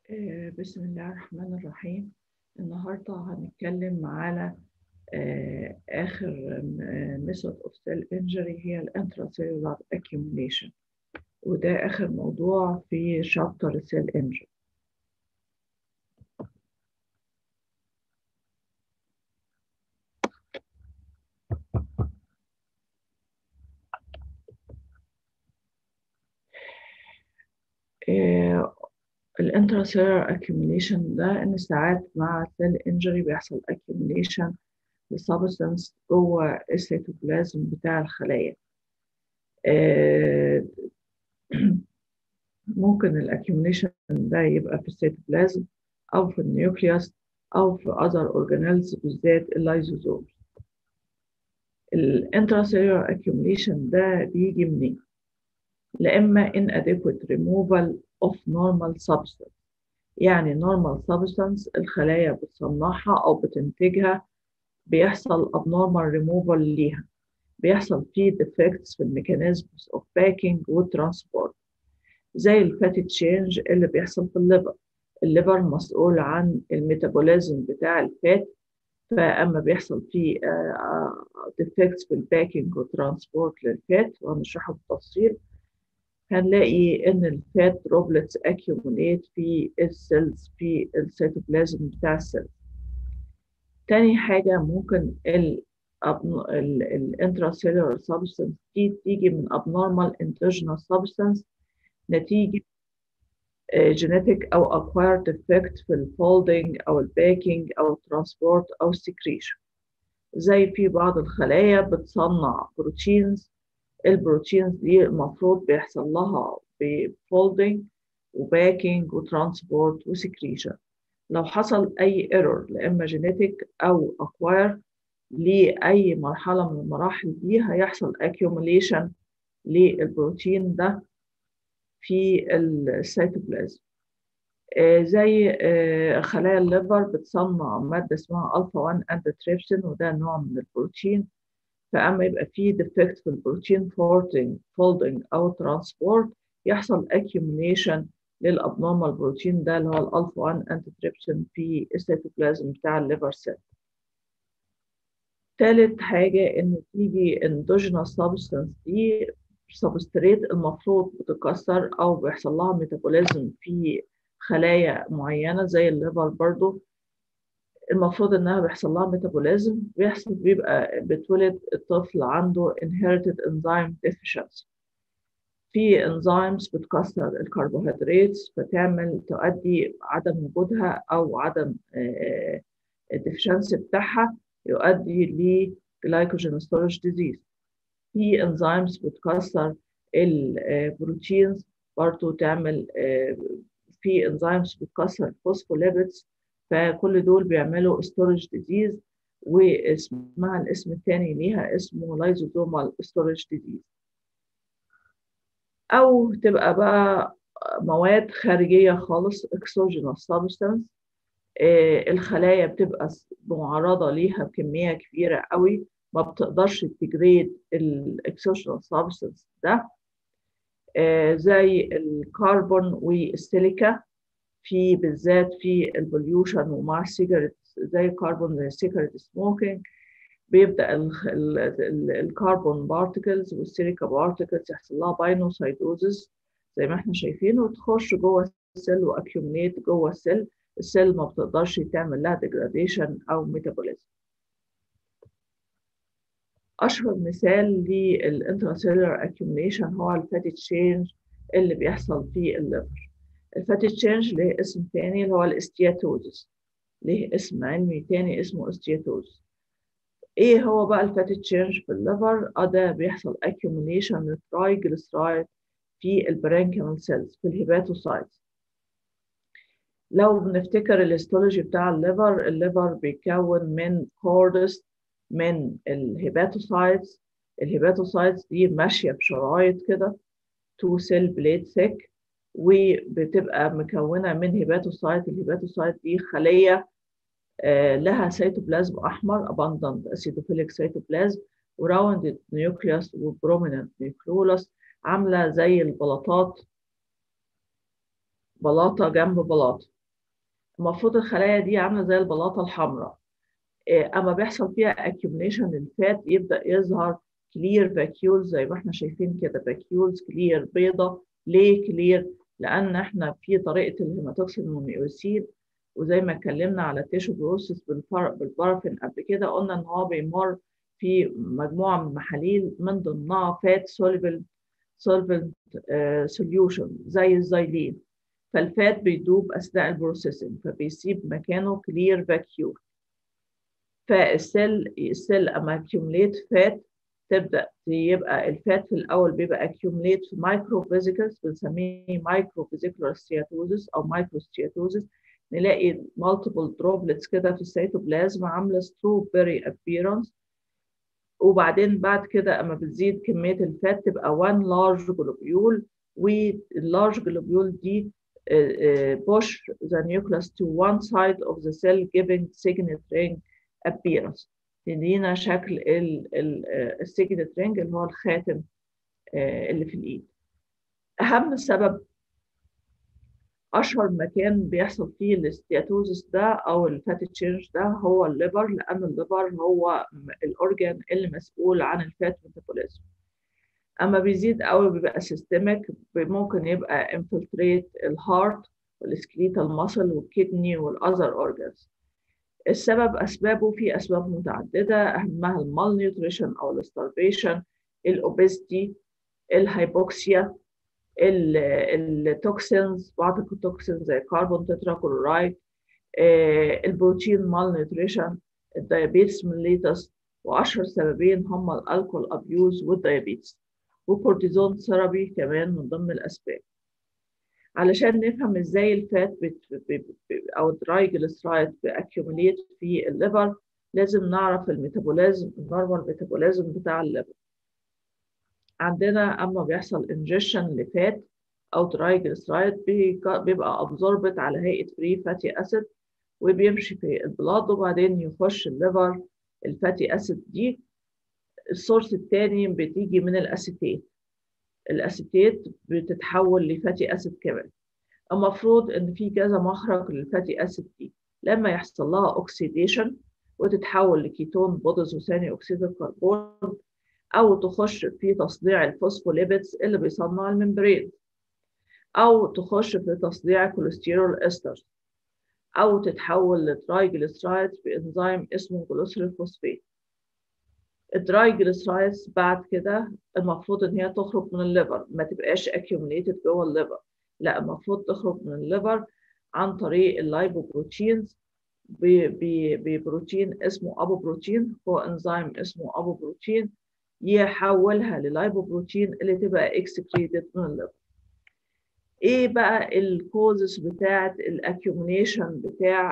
آه، بسم الله الرحمن الرحيم النهاردة هنتكلم على آه، آخر ميثود اوف سيل انجري هي الانتراسيلولار accumulation وده آخر موضوع في شابتر السيل انجري الانتراسيلولار accumulation ده ان ساعات مع سيل انجري بيحصل accumulation لسبستانس جوه السيتوبلازم بتاع الخلايا آه، ممكن الاكيوميشن ده يبقى في السيتوبلازم او في النيوكليوس او في other organelles بالذات اللايزوزوم الانتراسيلولار accumulation ده بيجي منين لا اما inadequate removal of normal substance يعني normal substance الخلايا بتصنعها أو بتنتجها بيحصل abnormal removal ليها بيحصل فيه defects في الميكانيزمز of packing والترانسبورت زي الفاتي تشينج اللي بيحصل في الليفر الليفر مسؤول عن الميتابوليزم بتاع الفات فأما بيحصل فيه defects في الباكينج والترانسبورت للفات وهنشرحه بالتفصيل هنلاقي ان الفات دروبلتس accumulate في السيلز في السيتوبلازم بتاع السيلز تاني حاجة ممكن ال الانتراسيلولار سبستانس دي تيجي من abnormal endogenous substance نتيجة genetic أو acquired defect في الفولدنج أو الباكينج أو الترانسبورت أو السكريشن زي في بعض الخلايا بتصنع بروتينز البروتينز دي المفروض بيحصل لها بفولدنج وباكينج وترانسبورت وسكريشن لو حصل اي ايرور لا اما جينيتك او اكواير لاي مرحله من المراحل دي هيحصل accumulation للبروتين ده في السيتوبلازم آه زي آه خلايا الليفر بتصنع ماده اسمها الفا 1 انتيتريبسين وده نوع من البروتين فاما يبقى فيه ديفكت في البروتين فولدنج فولدنج او ترانسبورت يحصل accumulation للابنورمال بروتين ده اللي هو الالفا 1 انتيتريبسين في السيتوبلازم بتاع الليفر سيل ثالث حاجة إن تيجي اندوجينوس سبستانس دي سبستريت المفروض بتتكسر أو بيحصل لها ميتابوليزم في خلايا معينة زي الليفر برضو المفروض انها بيحصل لها ميتابوليزم بيحصل بيبقى بتولد الطفل عنده inherited enzyme deficiency في انزيمز بتكسر الكربوهيدرات فتعمل تؤدي عدم وجودها او عدم الديفشنسي بتاعها يؤدي ل glycogen storage disease في انزيمز بتكسر البروتينز برضه تعمل في انزيمز بتكسر الفوسفوليبيدز فكل دول بيعملوا ستورج ديزيز واسمها الاسم الثاني ليها اسمه لايزوزومال ستورج ديزيز او تبقى بقى مواد خارجيه خالص اكسوجينوس سبستانس الخلايا بتبقى معرضه ليها بكميه كبيره قوي ما بتقدرش تجريد الاكسوجينوس سبستانس ده آه زي الكربون والسيليكا في بالذات في البوليوشن ومع السيجارت زي الكربون زي السيجارت سموكينج بيبدا الكربون بارتكلز والسيليكا بارتكلز يحصل لها باينوسايدوزس زي ما احنا شايفين وتخش جوه السيل واكيوميت جوه السيل السيل ما بتقدرش تعمل لها ديجراديشن او ميتابوليزم اشهر مثال للانتراسيلولار accumulation هو الفاتي تشينج اللي بيحصل في الليفر الفاتي تشينج له اسم تاني اللي هو الاستياتوزس له اسم علمي تاني اسمه استياتوز ايه هو بقى الفاتي تشينج في الليفر اه ده بيحصل accumulation للترايجليسرايد في البرانكيمال سيلز في الهيباتوسايتس لو بنفتكر الهيستولوجي بتاع الليفر الليفر بيتكون من كوردس من الهيباتوسايتس الهيباتوسايتس دي ماشيه بشرايط كده تو سيل بليد ثيك وبتبقى مكونه من هيباتوسايت الهيباتوسايت دي خليه آه لها سيتوبلازم احمر abundant acidophilic cytoplasm وراوندد نيوكليوس وبروميننت نيوكليولس عامله زي البلاطات بلاطه جنب بلاطه المفروض الخلايا دي عامله زي البلاطه الحمراء اما بيحصل فيها accumulation للفات يبدا يظهر كلير فاكيولز زي ما احنا شايفين كده فاكيولز كلير بيضه ليه كلير لان احنا في طريقه الهيماتوكسين والميوسين وزي ما اتكلمنا على التيشو بروسيس بالبارافين قبل كده قلنا ان هو بيمر في مجموعه من المحاليل من ضمنها فات سوليبل سولفنت سوليوشن زي الزيلين فالفات بيدوب اثناء البروسيسنج فبيسيب مكانه كلير فاكيول فالسيل السيل اما اكيوميليت فات تبدا يبقى الفات في الاول بيبقى اكيوميليت في مايكرو فيزيكلز بنسميه مايكرو فيزيكولار ستياتوزس او مايكرو ستياتوزس نلاقي مالتيبل دروبلتس كده في السيتوبلازم عامله ستروبري ابييرنس وبعدين بعد كده اما بتزيد كميه الفات تبقى 1 لارج جلوبيول واللارج جلوبيول دي push the nucleus to one side of the cell giving signet ring appearance تدينا شكل السيجنت رينج اللي هو الخاتم اللي في الايد اهم سبب اشهر مكان بيحصل فيه الاستياتوزس ده او الفات تشينج ده هو الليفر لان الليفر هو الاورجان اللي مسؤول عن الفات ميتابوليزم اما بيزيد قوي بيبقى سيستميك ممكن يبقى انفلتريت الهارت والسكليتال ماسل والكدني والاذر اورجانز السبب اسبابه في اسباب متعدده اهمها المال نيوتريشن او الستارفيشن الاوبستي الهايبوكسيا التوكسينز بعض التوكسينز زي كربون تتراكلورايد البروتين مال نيوتريشن الدايابيتس ميليتس واشهر سببين هم الالكول ابيوز والدايابيتس وكورتيزون ثيرابي كمان من ضمن الاسباب علشان نفهم ازاي الفات بت... ب... ب... او الدراي جليسرايد بأكيوميليت في الليفر لازم نعرف الميتابوليزم النورمال ميتابوليزم بتاع الليفر عندنا اما بيحصل انجكشن لفات او دراي جليسرايد بيبقى ابزوربت على هيئه فري فاتي اسيد وبيمشي في البلاد وبعدين يخش الليفر الفاتي اسيد دي السورس الثاني بتيجي من الاسيتيت الاسيتيت بتتحول لفاتي اسيد كمان المفروض ان في كذا مخرج للفاتي اسيد دي لما يحصل لها اوكسيديشن وتتحول لكيتون بودز وثاني اكسيد الكربون او تخش في تصنيع الفوسفوليبيدز اللي بيصنع الممبرين او تخش في تصنيع كوليسترول استرز او تتحول لترايجليسرايد بانزيم اسمه جلوسيل فوسفات الدراي جليسرايدز بعد كده المفروض ان هي تخرج من الليفر ما تبقاش accumulated جوه الليفر لا المفروض تخرج من الليفر عن طريق اللايبوبروتينز ببروتين اسمه ابو بروتين هو انزيم اسمه ابو بروتين يحولها للايبوبروتين اللي تبقى اكسكريتد من الليفر ايه بقى الكوزز بتاعت الاكيوميشن بتاع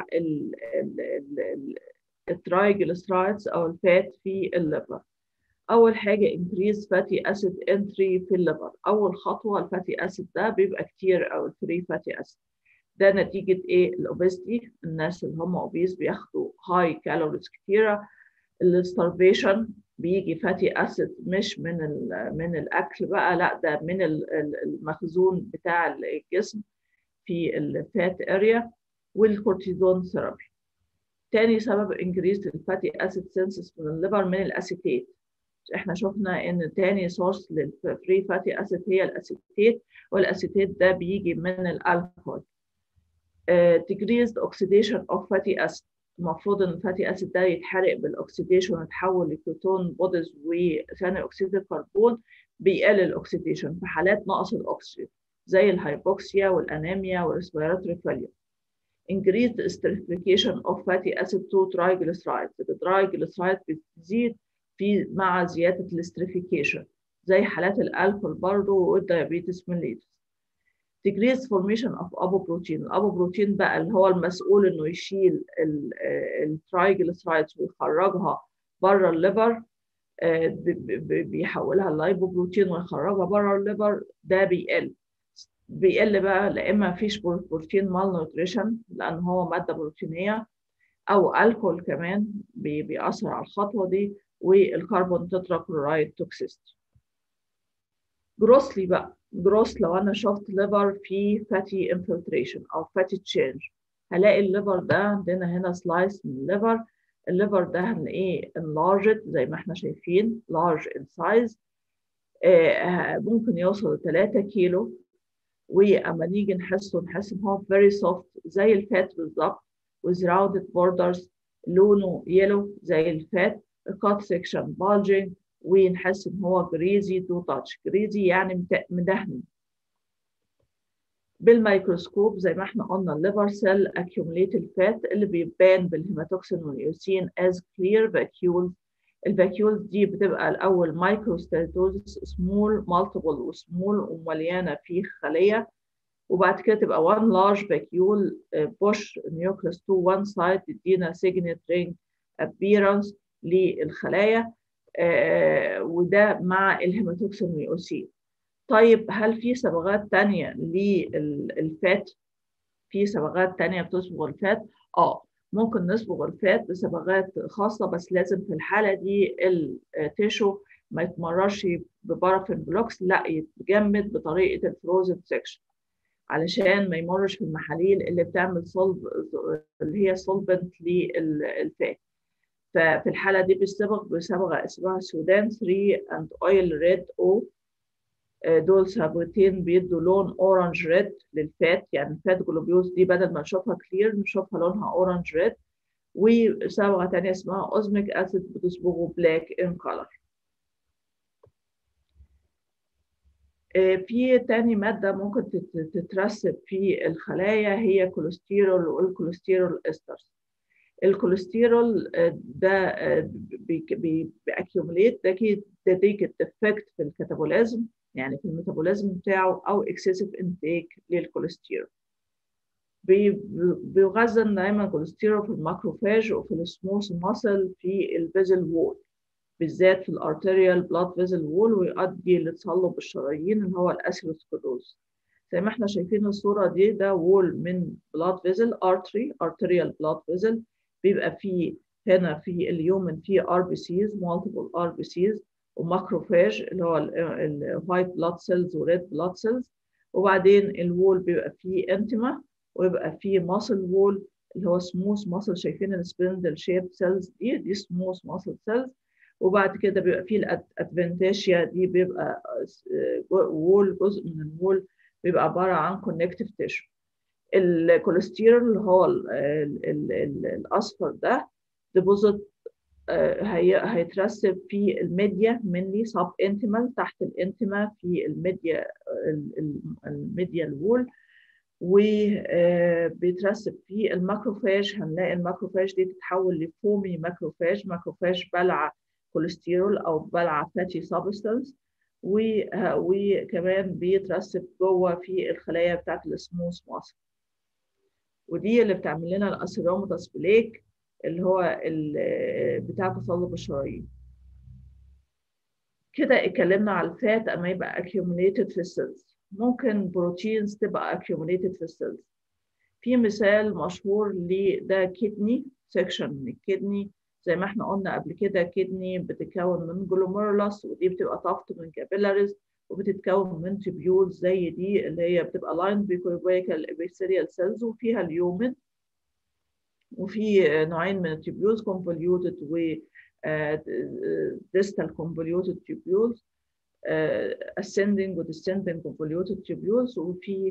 الترايجليسرايدز او الفات في الليفر اول حاجه increase fatty acid entry في الليفر اول خطوه الفاتي اسيد ده بيبقى كتير او الفري فاتي اسيد ده نتيجه ايه الاوبستي الناس اللي هم اوبيس بياخدوا هاي كالوريز كتيره الستارفيشن بيجي فاتي اسيد مش من من الاكل بقى لا ده من المخزون بتاع الجسم في الفات اريا والكورتيزون ثيرابي تاني سبب انكريز الفاتي اسيد سينسس من الليفر من الاسيتيت احنا شفنا ان تاني سورس للفري فاتي اسيد هي الاسيتيت والاسيتيت ده بيجي من الالكول decreased oxidation of fatty acid المفروض ان الفاتي اسيد ده يتحرق بالاكسيديشن ويتحول لكيتون بودز وثاني اكسيد الكربون بيقلل الاكسيديشن في حالات نقص الاكسجين زي الهايبوكسيا والانيميا والريسبيراتوري فيلير increased esterification of fatty acid to triglycerides الترايجليسرايد بتزيد في مع زيادة الاستريفيكيشن زي حالات الألكول برضه والديابيتس ميليتس decreased formation of أبوبروتين الأبوبروتين بقى اللي هو المسؤول إنه يشيل الترايجليسرايدز ويخرجها بره الليفر بيحولها اللايبوبروتين ويخرجها بره الليفر ده بيقل بيقل بقى لا اما مفيش بروتين مال نوتريشن لان هو ماده بروتينيه او الكول كمان بي بيأثر على الخطوه دي والكربون تتراكلورايد توكسيستي جروسلي بقى جروس لو انا شفت ليفر فيه فاتي انفلتريشن او فاتي تشينج هلاقي الليفر ده عندنا هنا سلايس من الليفر الليفر ده هنلاقيه enlarged زي ما احنا شايفين large in size آه ممكن يوصل ل 3 كيلو واما نيجي نحسه نحس ان هو very soft زي الفات بالظبط with rounded borders لونه يلو زي الفات cut section bulging ونحس ان هو greasy to touch greasy يعني مدهن بالميكروسكوب زي ما احنا قلنا الليفر سيل accumulated fat اللي بيبان بالهيماتوكسين واليوسين as clear vacuoles الفاكيولز دي بتبقى الاول مايكروستاتوزس سمول مالتيبل وسمول ومليانه في خليه وبعد كده تبقى one large vacuole push nucleus to one side تدينا signet ring appearance للخلايا وده مع الهيماتوكسين واليوسين طيب هل في صبغات تانية للفات؟ في صبغات تانية بتصبغ الفات؟ اه ممكن نصبغ الفات بصبغات خاصة بس لازم في الحالة دي التيشو ما يتمررش ببارافين بلوكس لا يتجمد بطريقة الفروزن سكشن علشان ما يمرش في المحاليل اللي بتعمل صلب اللي هي صلبنت للفات ففي الحالة دي بيصبغ بصبغة اسمها سودان 3 اند اويل ريد او دول صبغتين بيدوا لون اورنج ريد للفات يعني الفات جلوبيوز دي بدل ما نشوفها كلير نشوفها لونها اورنج ريد وصبغه ثانيه اسمها اوزميك اسيد بتصبغه بلاك ان كولر في تاني مادة ممكن تترسب في الخلايا هي كوليسترول والكوليسترول استرز الكوليسترول ده بيأكيوميليت ده نتيجة ديفكت في الكاتابوليزم يعني في الميتابوليزم بتاعه او اكسسيف انتيك للكوليسترول بيغذى دايما الكوليسترول في الماكروفاج وفي السموث ماسل في الفيزل وول بالذات في الارتريال بلاد فيزل وول ويؤدي لتصلب الشرايين اللي هو الاسيروسكلوز زي ما احنا شايفين الصوره دي ده وول من بلاد فيزل ارتري ارتريال بلاد فيزل بيبقى فيه هنا في اليومن فيه ار بي سيز مالتيبل ار بي سيز وماكروفاج اللي هو الوايت بلاد سيلز وريد بلاد سيلز وبعدين الوول بيبقى فيه انتما ويبقى فيه ماسل وول اللي هو سموث ماسل شايفين السبندل شيب سيلز دي دي سموث ماسل سيلز وبعد كده بيبقى فيه الادفنتيشيا دي بيبقى وول جزء من الوول بيبقى عباره عن كونكتيف تيشو الكوليسترول اللي هو ال ال ال ال الاصفر ده ديبوزيت هي هيترسب في الميديا مني سب انتمال تحت الانتما في الميديا الميديا الوول وبيترسب في الماكروفاج هنلاقي الماكروفاج دي تتحول لفومي ماكروفاج ماكروفاج بلع كوليسترول او بلع فاتي سبستانس وكمان بيترسب جوه في الخلايا بتاعت السموث ماسل ودي اللي بتعمل لنا الاسيروماتاس بليك اللي هو بتاع تصلب الشرايين كده اتكلمنا على الفات اما يبقى accumulated في السيلز ممكن بروتينز تبقى accumulated في السيلز في مثال مشهور لده كدني سيكشن من الكدني زي ما احنا قلنا قبل كده كدني بتتكون من جلوميرولس ودي بتبقى طفت من كابيلاريز وبتتكون من تبيولز زي دي اللي هي بتبقى لاين بيكوربيكال ابيثيريال سيلز وفيها اليومن وفي نوعين من التبيولز convoluted و distal convoluted tubules ascending و descending convoluted tubules وفي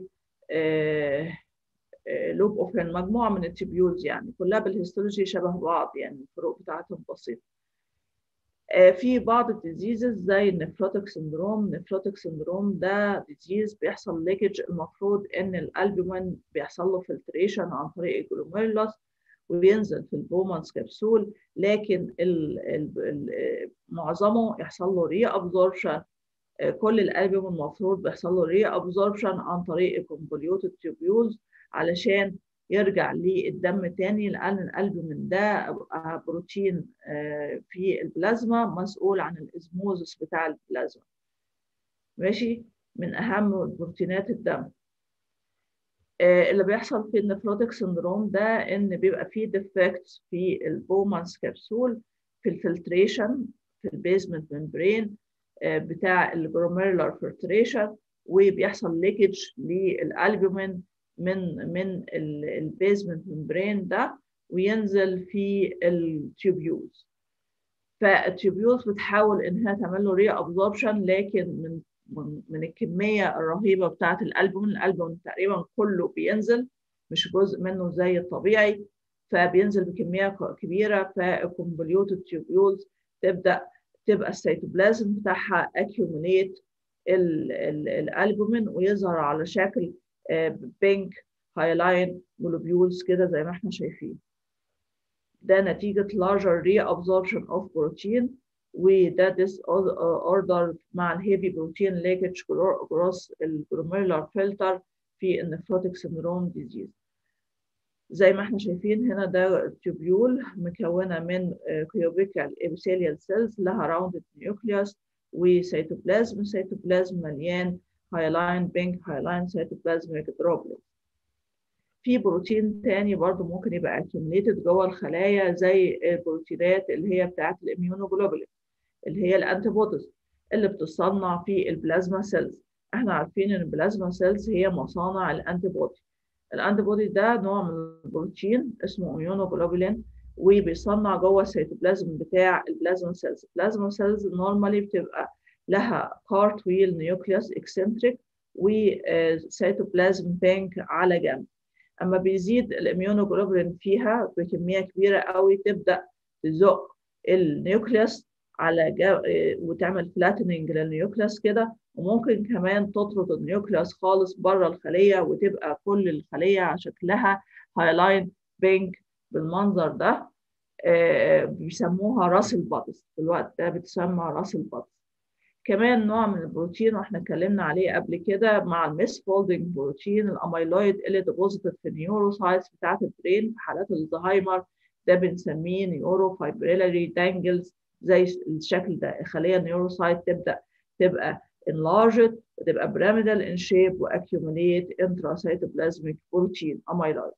لوب اوفرين مجموعه من التبيولز يعني كلها بالهيستولوجي شبه بعض يعني الفروق بتاعتهم بسيطه في بعض الديزيزز زي النفروتيك سندروم نفروتيك سندروم ده ديزيز بيحصل ليكج المفروض ان الالبومين بيحصل له فلتريشن عن طريق الجلوميرولس وبينزل في البومانس كبسول لكن ال ال ال معظمه يحصل له ري ابزوربشن كل الالبوم المفروض بيحصل له ري ابزوربشن عن طريق الكونفوليوتد تيوبيولز علشان يرجع للدم تاني لان الالبومين ده بروتين في البلازما مسؤول عن الازموزس بتاع البلازما ماشي من اهم بروتينات الدم اللي بيحصل في النفروتيك سندروم ده ان بيبقى فيه ديفكتس في البومانس كبسول في الفلتريشن في البيزمنت ممبرين بتاع الجروميرولار فلتريشن وبيحصل ليكج للالبومين من من البيزمنت ممبرين ده وينزل في التيوبيولز فالتيوبيولز بتحاول انها تعمل له ري ابزوربشن لكن من من, من الكميه الرهيبه بتاعه الالبومين الالبومين تقريبا كله بينزل مش جزء منه زي الطبيعي فبينزل بكميه كبيره فالكونفوليوتد تيوبيولز تبدا تبقى السيتوبلازم بتاعها اكيوميليت الالبومين ويظهر على شكل بينك هايلاين جلوبيولز كده زي ما احنا شايفين ده نتيجة larger reabsorption of protein وده disorder مع الهيفي بروتين leakage across الجلوميرولار فلتر في النفروتيك سندروم ديزيز زي ما احنا شايفين هنا ده تيوبيول مكونة من كيوبيكال epithelial cells لها راوندد نيوكليوس وسيتوبلازم سيتوبلازم مليان هايلاين بينك هايلاين سيتوبلازميك دروبلت في بروتين تاني برضو ممكن يبقى accumulated جوه الخلايا زي البروتينات اللي هي بتاعت الاميونوجلوبولين اللي هي الانتيبوديز اللي بتصنع في البلازما سيلز احنا عارفين ان البلازما سيلز هي مصانع الانتيبودي الانتيبودي ده نوع من البروتين اسمه اميونوجلوبولين وبيصنع جوه السيتوبلازم بتاع البلازما سيلز البلازما سيلز نورمالي بتبقى لها كارتويل نيوكليوس اكسنتريك وسيتوبلازم بانك على جنب اما بيزيد الاميونوجلوبولين فيها بكميه كبيره قوي تبدا تزق النيوكليوس على جا... وتعمل فلاتننج للنيوكليوس كده وممكن كمان تطرد النيوكليوس خالص بره الخليه وتبقى كل الخليه شكلها هايلاين بينك بالمنظر ده آه بيسموها راس البطس في الوقت ده بتسمى راس البطس كمان نوع من البروتين واحنا اتكلمنا عليه قبل كده مع الميس فولدنج بروتين الاميلويد اللي ديبوزيتد في النيوروسايتس بتاعت البرين في حالات الزهايمر ده بنسميه نيورو فايبريلاري دانجلز زي الشكل ده الخليه النيوروسايت تبدا تبقى enlarged وتبقى pyramidal in shape واccumulate intracytoplasmic protein amyloid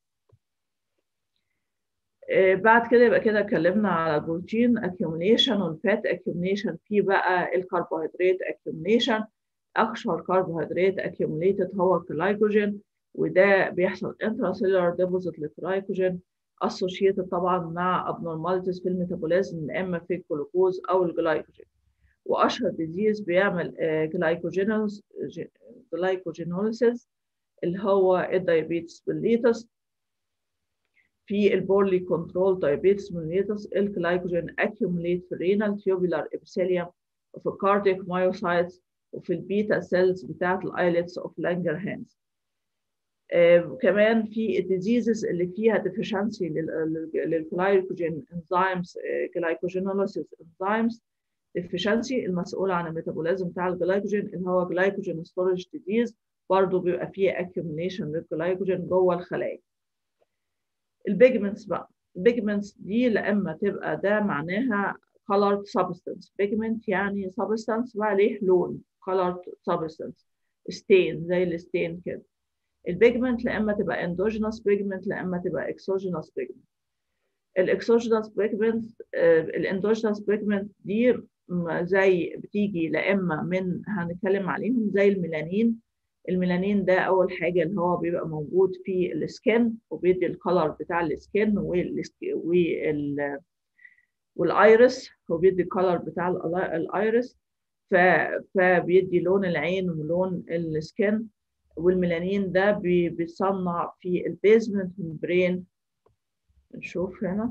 بعد كده يبقى كده اتكلمنا على البروتين accumulation والفات accumulation في بقى الكربوهيدرات accumulation أكثر كربوهيدرات accumulated هو الجلايكوجين وده بيحصل intracellular deposit للجلايكوجين associated طبعا مع abnormalities في الميتابوليزم يا اما في الجلوكوز او الجلايكوجين واشهر ديزيز بيعمل جلايكوجينوز جلايكوجينوليسيس اللي هو الدايابيتس بالليتس في البورلي كنترول دايابيتس ميليتس الجلايكوجين accumulate في الرينال تيوبولار ابيثيليوم وفي الكارديك مايوسايتس وفي البيتا سيلز بتاعت الايلتس اوف لانجر هانز آه كمان في الديزيزز اللي فيها ديفيشنسي للجلايكوجين انزيمز جلايكوجينوليسيس انزيمز ديفيشنسي المسؤول عن الميتابوليزم بتاع الجلايكوجين اللي هو جلايكوجين ستورج ديزيز برضه بيبقى فيه accumulation للجلايكوجين جوه الخلايا البيجمنتس بقى البيجمنتس دي لما تبقى ده معناها colored substance pigment يعني substance وعليه لون colored substance stain زي الستين كده البيجمنت لما تبقى اندوجينوس بيجمنت لما تبقى اكسوجينوس بيجمنت الاكسوجينوس بيجمنت الاندوجينوس بيجمنت دي زي بتيجي لا اما من هنتكلم عليهم زي الميلانين الميلانين ده اول حاجه اللي هو بيبقى موجود في السكن وبيدي الكلر بتاع السكن وال والايرس هو بيدي الكلر بتاع الايرس فبيدي لون العين ولون السكن والميلانين ده بيصنع في البيزمنت ممبرين نشوف هنا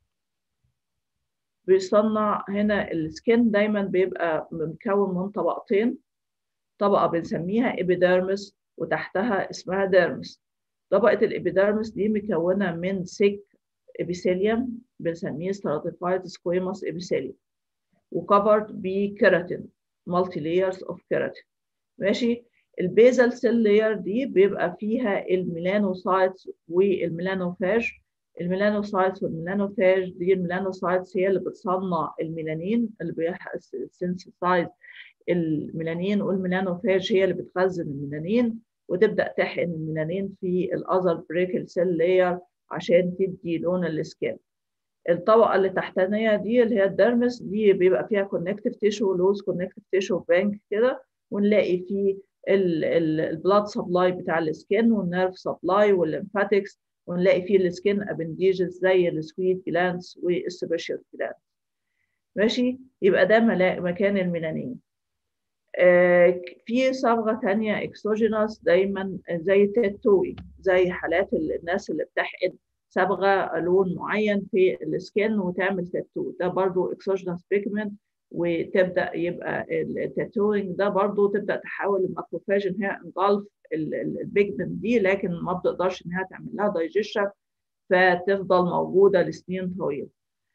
بيصنع هنا السكن دايما بيبقى مكون من طبقتين طبقة بنسميها إبيديرمس وتحتها اسمها ديرمس طبقة الإبيديرمس دي مكونة من سيك إبيثيليوم بنسميه stratified squamous epithelium وكفرد بكيراتين multi layers of keratin ماشي البيزل سيل لاير دي بيبقى فيها الميلانوسايتس والميلانوفاج الميلانوسايتس والميلانوفاج دي الميلانوسايتس هي اللي بتصنع الميلانين اللي بيسنسيتايز الميلانين والميلانوفاج هي اللي بتخزن الميلانين وتبدا تحقن الميلانين في الاذر بريكل سيل لاير عشان تدي لون السكين الطبقه اللي تحتانيه دي اللي هي الدرمس دي بيبقى فيها كونكتيف تيشو لوز كونكتيف تيشو بانك كده ونلاقي فيه البلاد سبلاي بتاع السكين والنيرف سبلاي والليمفاتكس ونلاقي فيه السكين ابنديجز زي السويت جلانس والسبيشال جلانس ماشي يبقى ده مكان الميلانين آه في صبغه ثانيه اكسوجينوس دايما زي التاتوي زي حالات الناس اللي بتحقن صبغه لون معين في السكين وتعمل تاتو ده برضو اكسوجينوس بيجمنت وتبدا يبقى التاتوينج ده برضو تبدا تحاول الماكروفاج ان هي انجلف البيجمنت دي لكن ما بتقدرش انها تعمل لها دايجيشن فتفضل موجوده لسنين طويله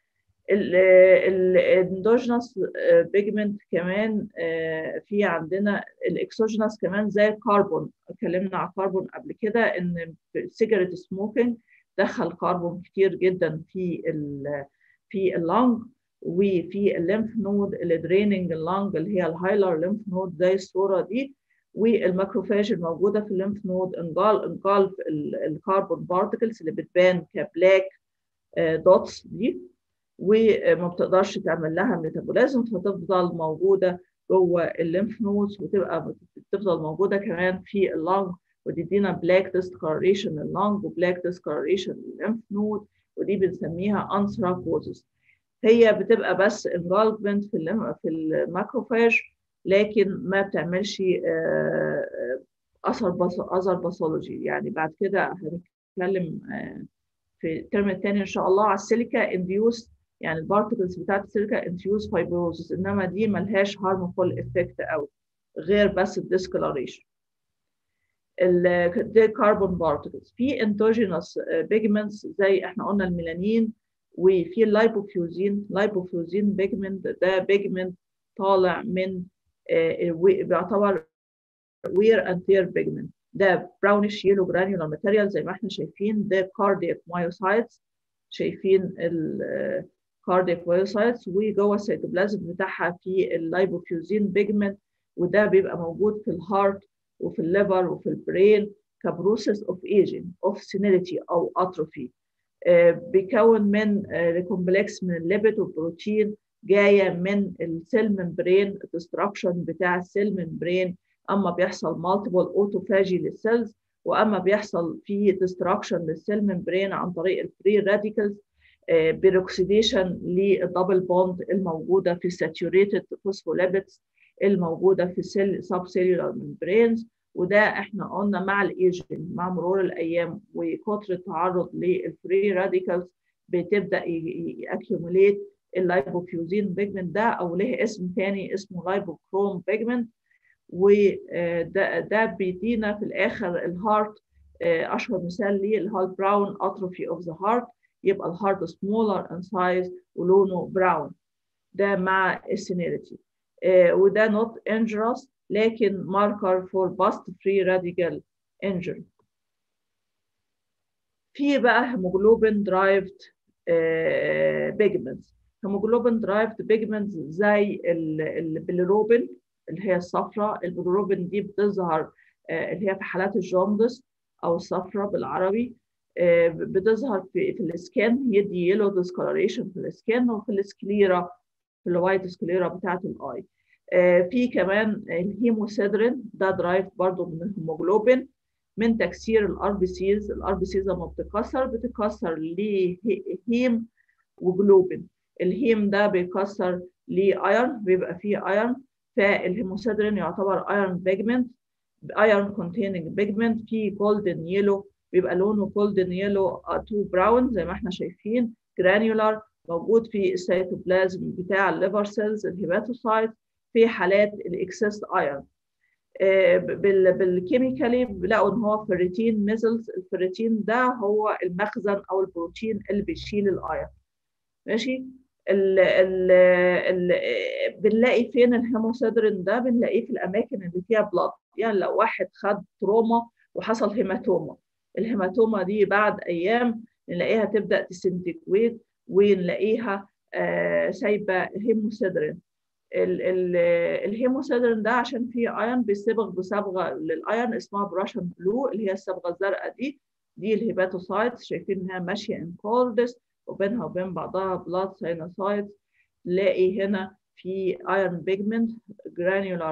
الاندوجينوس بيجمنت كمان في عندنا الاكسوجينوس كمان زي الكربون اتكلمنا على الكربون قبل كده ان السيجاريت سموكينج دخل كربون كتير جدا في ال في اللنج وفي الليمف نود اللي دريننج اللنج اللي هي الهايلر ليمف نود زي الصوره دي والماكروفاج الموجوده في الليمف نود انجال انجلف الكربون بارتكلز اللي بتبان كبلاك دوتس دي وما بتقدرش تعمل لها ميتابوليزم فتفضل موجوده جوه الليمف نودز وتبقى بتفضل موجوده كمان في اللنج وتدينا بلاك ديسكاريشن اللنج وبلاك ديسكاريشن الليمف نود ودي بنسميها انثراكوزس هي بتبقى بس انفولفمنت في اللم... في الماكروفاج لكن ما بتعملش اثر بص... اثر باثولوجي يعني بعد كده هنتكلم في الترم الثاني ان شاء الله على السيليكا انديوس يعني البارتكلز بتاعت السيليكا انديوس فايبروزس انما دي ملهاش هارمفول افكت قوي غير بس الديسكلاريشن دي كاربون بارتكلز في اندوجينوس بيجمنتس زي احنا قلنا الميلانين وفي اللايبوفيوزين لايبوفيوزين بيجمنت ده بيجمنت طالع من بيعتبر وير اند تير بيجمنت ده براونش يلو جرانيولار ماتيريال زي ما احنا شايفين ده كاردياك مايوسايتس شايفين الكاردياك مايوسايتس وجوه السيتوبلازم بتاعها في اللايبوفيوزين بيجمنت وده بيبقى موجود في الهارت وفي الليفر وفي البرين كبروسيس اوف ايجينج اوف سينيليتي او اتروفي بيكون من كومبلكس من الليبيد والبروتين جايه من السيل ممبرين الدستركشن بتاع السيل ممبرين اما بيحصل مالتيبل اوتوفاجي للسيلز واما بيحصل في دستركشن للسيل ممبرين عن طريق الفري راديكالز بيروكسيديشن للدبل بوند الموجوده في الساتوريتد فوسفوليبيدز الموجوده في السيل سب سيلولار ممبرينز وده احنا قلنا مع الايجنج مع مرور الايام وكثر التعرض للفري راديكالز بتبدا ياكيوميليت اللايبوفيوزين بيجمنت ده او له اسم ثاني اسمه لايبوكروم بيجمنت وده ده بيدينا في الاخر الهارت اشهر مثال ليه اللي هو البراون اتروفي اوف ذا هارت يبقى الهارت سمولر ان سايز ولونه براون ده مع السينيريتي وده نوت انجرس لكن ماركر فور باست فري راديكال انجري في بقى هيموجلوبين درايفد بيجمنتس هيموجلوبين درايفد بيجمنتس زي البيليروبين اللي هي الصفراء البيليروبين دي بتظهر اللي هي في حالات الجوندس او الصفراء بالعربي بتظهر في في السكان يدي يلو ديسكولوريشن في السكان وفي السكليرا في الوايت سكليرا بتاعت الاي في كمان الهيموسيدرين ده درايف برضو من الهيموجلوبين من تكسير الار بي سيز الار بي سيز لما بتتكسر بتتكسر لهيم وجلوبين الهيم ده بيكسر لايرن بيبقى فيه ايرن فالهيموسيدرين يعتبر ايرن بيجمنت ايرن كونتيننج بيجمنت في جولدن يلو بيبقى لونه جولدن يلو تو براون زي ما احنا شايفين جرانيولار موجود في السيتوبلازم بتاع الليفر سيلز الهيباتوسايت في حالات الاكسس ايرون بالكيميكالي لقوا ان هو فيريتين ميزلز الفيريتين ده هو المخزن او البروتين اللي بيشيل الايرون ماشي ال ال ال بنلاقي فين الهيموسيدرين ده بنلاقيه في الاماكن اللي فيها بلاد يعني لو واحد خد تروما وحصل هيماتوما الهيماتوما دي بعد ايام نلاقيها تبدا تسنتكويت ونلاقيها آه سايبه هيموسيدرين الهيموسيدرين ده عشان فيه ايرون بيصبغ بصبغه للايرون اسمها براشن بلو اللي هي الصبغه الزرقاء دي دي الهيباتوسايتس شايفين انها ماشيه ان كوردس وبينها وبين بعضها بلاد ساينوسايتس تلاقي هنا في ايرون بيجمنت جرانيولار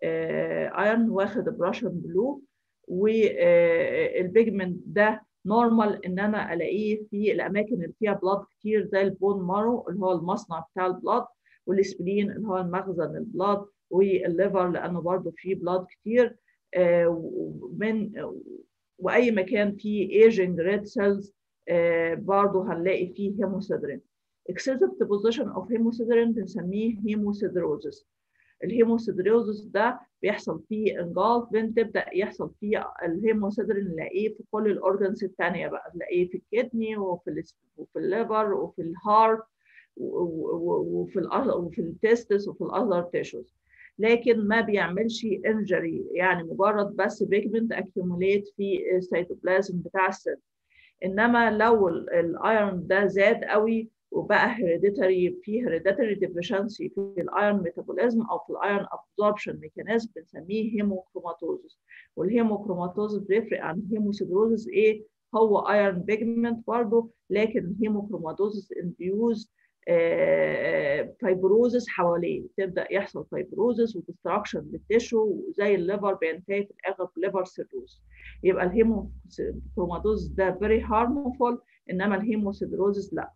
ايرون واخد براشن بلو والبيجمنت ده نورمال ان انا الاقيه في الاماكن اللي فيها بلاد كتير زي البون مارو اللي هو المصنع بتاع البلاد والسبلين اللي هو المخزن البلاد والليفر لانه برضه فيه بلاد كتير من واي مكان فيه ايجنج ريد سيلز برضه هنلاقي فيه هيموسيدرين excessive deposition of hemosiderin بنسميه هيموسيدروزس الهيموسيدروزس ده بيحصل فيه انجلف بتبدا يحصل فيه الهيموسيدرين نلاقيه في كل الاورجنز الثانيه بقى نلاقيه في الكدني وفي وفي الليفر وفي الهارت وفي وفي التستس وفي الاذر تيشوز لكن ما بيعملش انجري يعني مجرد بس بيجمنت اكيوموليت في السيتوبلازم بتاع السيل انما لو الايرون ده زاد قوي وبقى هيريديتري في هيريديتري ديفيشنسي في الايرون ميتابوليزم او في الايرون ابزوربشن ميكانيزم بنسميه هيموكروماتوزس والهيموكروماتوزس بيفرق عن الهيموسيدروزس ايه هو ايرون بيجمنت برضه لكن الهيموكروماتوزس انديوز فايبروزس حواليه تبدا يحصل فايبروزس وديستراكشن للتشو وزي الليفر بينتهي في الاخر بليفر سيروز يبقى الهيموكروماتوزس ده فيري هارمفول انما الهيموسيدروزس لا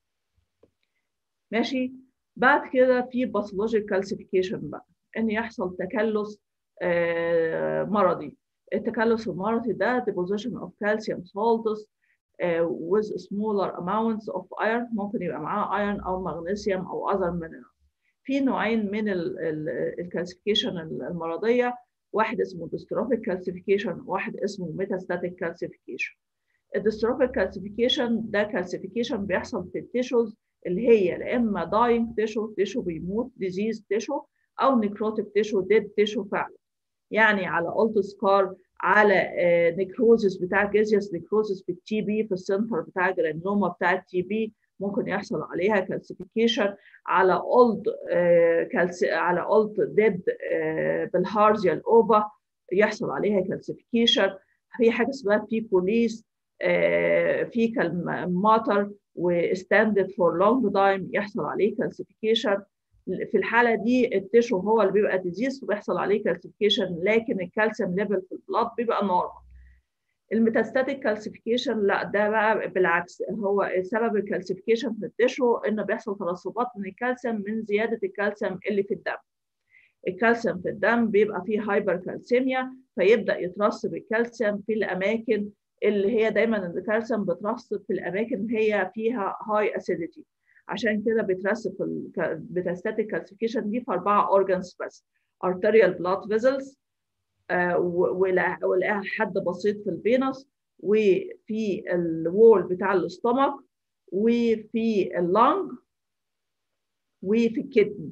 ماشي بعد كده في باثولوجيك كالسيفيكيشن بقى ان يحصل تكلس آه مرضي التكلس المرضي ده deposition of calcium salts uh, with smaller amounts of iron ممكن يبقى معاه iron او مغنيسيوم او other minerals في نوعين من الكالسيفيكيشن المرضيه واحد اسمه dystrophic calcification واحد اسمه metastatic calcification الدystrophic calcification ده كالسيفيكيشن بيحصل في التيشوز اللي هي لا اما dying تيشو تيشو بيموت disease تيشو او necrotic تيشو dead تيشو فعلا يعني على اولت سكار على نيكروزس بتاع جيزيوس نيكروزس في التي بي في السنتر بتاع جرانوما بتاع التي بي ممكن يحصل عليها كالسيفيكيشن على اولد كالسي على اولد ديد بالهارزيا الاوفا يحصل عليها كالسيفيكيشن في حاجه اسمها بيكوليس فيكال ماتر وستاندد فور لونج تايم يحصل عليه كالسيفيكيشن في الحاله دي التشو هو اللي بيبقى ديزيز وبيحصل عليه كالسيفيكيشن لكن الكالسيوم ليفل في البلاد بيبقى نورمال الميتاستاتيك كالسيفيكيشن لا ده بقى بالعكس هو سبب الكالسيفيكيشن في التشو انه بيحصل ترسبات من الكالسيوم من زياده الكالسيوم اللي في الدم الكالسيوم في الدم بيبقى فيه هايبر كالسيميا فيبدا يترسب الكالسيوم في الاماكن اللي هي دايما الكالسيوم بترسب في الاماكن اللي هي فيها هاي اسيديتي عشان كده بيترسب في الميتاستاتيك كالسيفيكيشن دي في اربعه اورجانز بس arterial blood vessels آه ولقاها حد بسيط في الفينوس وفي الوول بتاع الاستومك وفي اللنج وفي الكدني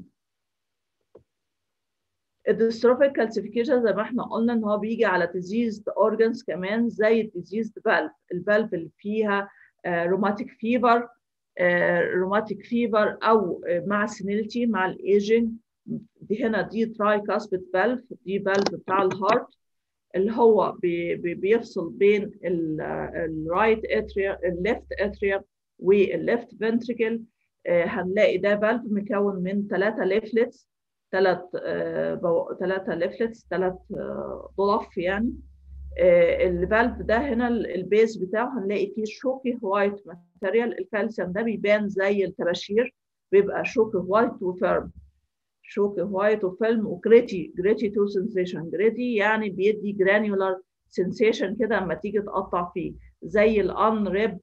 الديستروفيك كالسيفيكيشن زي ما احنا قلنا ان هو بيجي على ديزيزد اورجانز كمان زي الديزيزد فالف الفالف اللي فيها روماتيك فيفر روماتيك فيفر او مع سينيلتي مع الايجنج دي هنا دي تراي كاسبت فالف دي فالف بتاع الهارت اللي هو بي بي بيفصل بين الرايت اتريا الليفت اتريا والليفت فنتريكل هنلاقي ده فالف مكون من ثلاثه ليفلتس ثلاث ثلاثه ليفلتس ثلاث ضلف يعني الفالف ده هنا البيز بتاعه هنلاقي فيه شوكي وايت ماتيريال الكالسيوم ده بيبان زي الطباشير بيبقى شوكي وايت وفيرم شوكي وايت وفيلم وجريتي جريتي تو سنسيشن جريتي يعني بيدي جرانيولار سنسيشن كده اما تيجي تقطع فيه زي الان ريب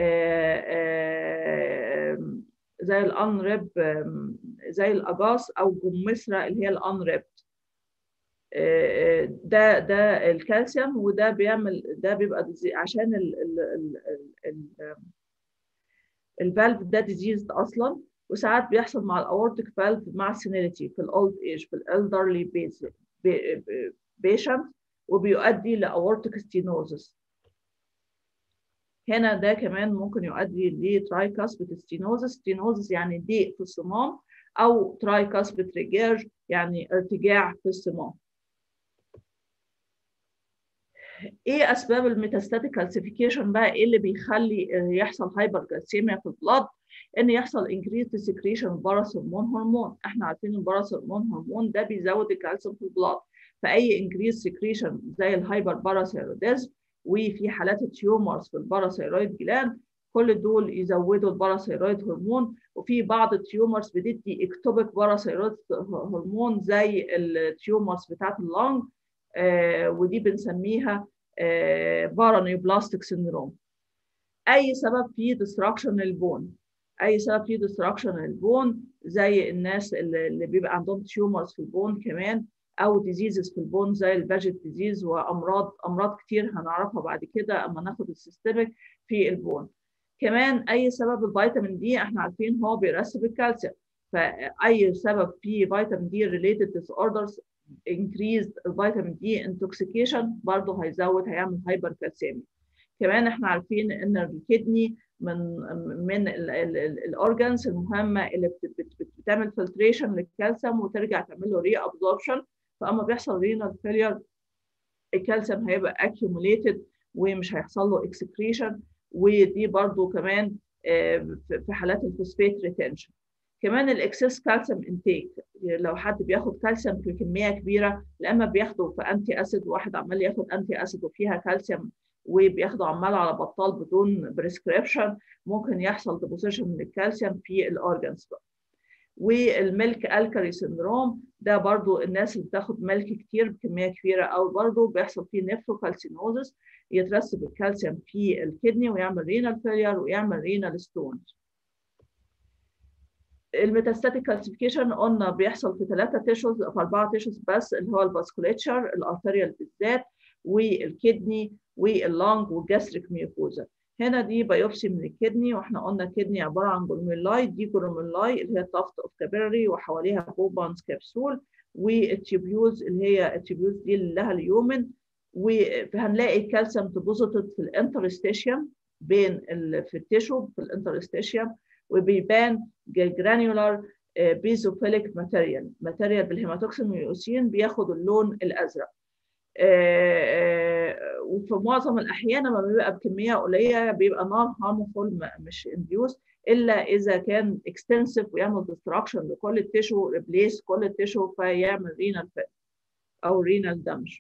زي الان ريب زي الاجاس او جمسرة اللي هي الان ريب ده ده الكالسيوم وده بيعمل ده بيبقى عشان ال ال ال ال الفالف ده ديزيز اصلا وساعات بيحصل مع الاورتيك فالف مع السينيليتي في الاولد ايج في الالدرلي بيشنت وبيؤدي لاورتيك ستينوزس هنا ده كمان ممكن يؤدي لترايكاسبت ستينوزس ستينوزس يعني ضيق في الصمام او ترايكاسبت ريجيرج يعني ارتجاع في الصمام ايه اسباب الميتاستاتيك كالسيفيكيشن بقى ايه اللي بيخلي يحصل هايبر كالسيميا في البلاد ان يحصل increased secretion باراثرمون هرمون احنا عارفين الباراثرمون هرمون ده بيزود الكالسيوم في البلاد فاي increased secretion زي الهايبر باراثيروديزم وفي حالات التيومرز في الباراثيرويد جلاند كل دول يزودوا الباراثيرويد هرمون وفي بعض التيومرز بتدي اكتوبيك باراثيرويد هرمون زي التيومرز بتاعت اللنج آه ودي بنسميها آه بارانيوبلاستيك سيندروم اي سبب في ديستراكشن البون اي سبب في ديستراكشن البون زي الناس اللي, اللي بيبقى عندهم تيومرز في البون كمان او ديزيزز في البون زي الباجيت ديزيز وامراض امراض كتير هنعرفها بعد كده اما ناخد السيستميك في البون كمان اي سبب الفيتامين دي احنا عارفين هو بيرسب الكالسيوم فاي سبب في فيتامين دي related disorders increased الفيتامين دي intoxication برضه هيزود هيعمل هايبر كالسيمي كمان احنا عارفين ان الكدني من من الاورجانز المهمه اللي بت بت بتعمل فلتريشن للكالسيوم وترجع تعمل له ري ابزوربشن فاما بيحصل رينال فيلير الكالسيوم هيبقى accumulated ومش هيحصل له اكسكريشن ودي برضو كمان في حالات الفوسفات ريتنشن كمان الاكسس كالسيوم انتيك لو حد بياخد كالسيوم في كميه كبيره لما بياخده في انتي اسيد واحد عمال ياخد انتي اسيد وفيها كالسيوم وبياخده عمال على بطال بدون بريسكريبشن ممكن يحصل ديبوزيشن من الكالسيوم في الاورجنز بقى والملك الكالي سندروم ده برضو الناس اللي بتاخد ملك كتير بكميه كبيره او برضو بيحصل فيه نيفروكالسينوزس يترسب الكالسيوم في الكدني ويعمل رينال فيلير ويعمل رينال ستونز الميتاستاتيك كالسيفيكيشن قلنا بيحصل في ثلاثة تيشوز في أربعة تيشوز بس اللي هو الفاسكوليتشر الارتريال بالذات والكدني واللونج والجاستريك ميوكوزا هنا دي بايوبسي من الكدني واحنا قلنا الكدني عباره عن جلوميلاي دي جلوميلاي اللي هي تافت اوف كابيلاري وحواليها بوبانز كبسول والتيبيوز اللي هي التيبيوز دي اللي لها اليومن وهنلاقي الكالسيوم ديبوزيتد في الانترستيشيوم بين ال في التيشو في الانترستيشيوم وبيبان جرانيولار بيزوفيليك ماتيريال ماتيريال بالهيماتوكسين واليوسين بياخد اللون الازرق وفي معظم الاحيان لما بيبقى بكميه قليله بيبقى نار هارمفول مش انديوس الا اذا كان اكستنسيف ويعمل ديستراكشن لكل التيشو ريبليس كل التيشو فيعمل رينال فيل او رينال دمج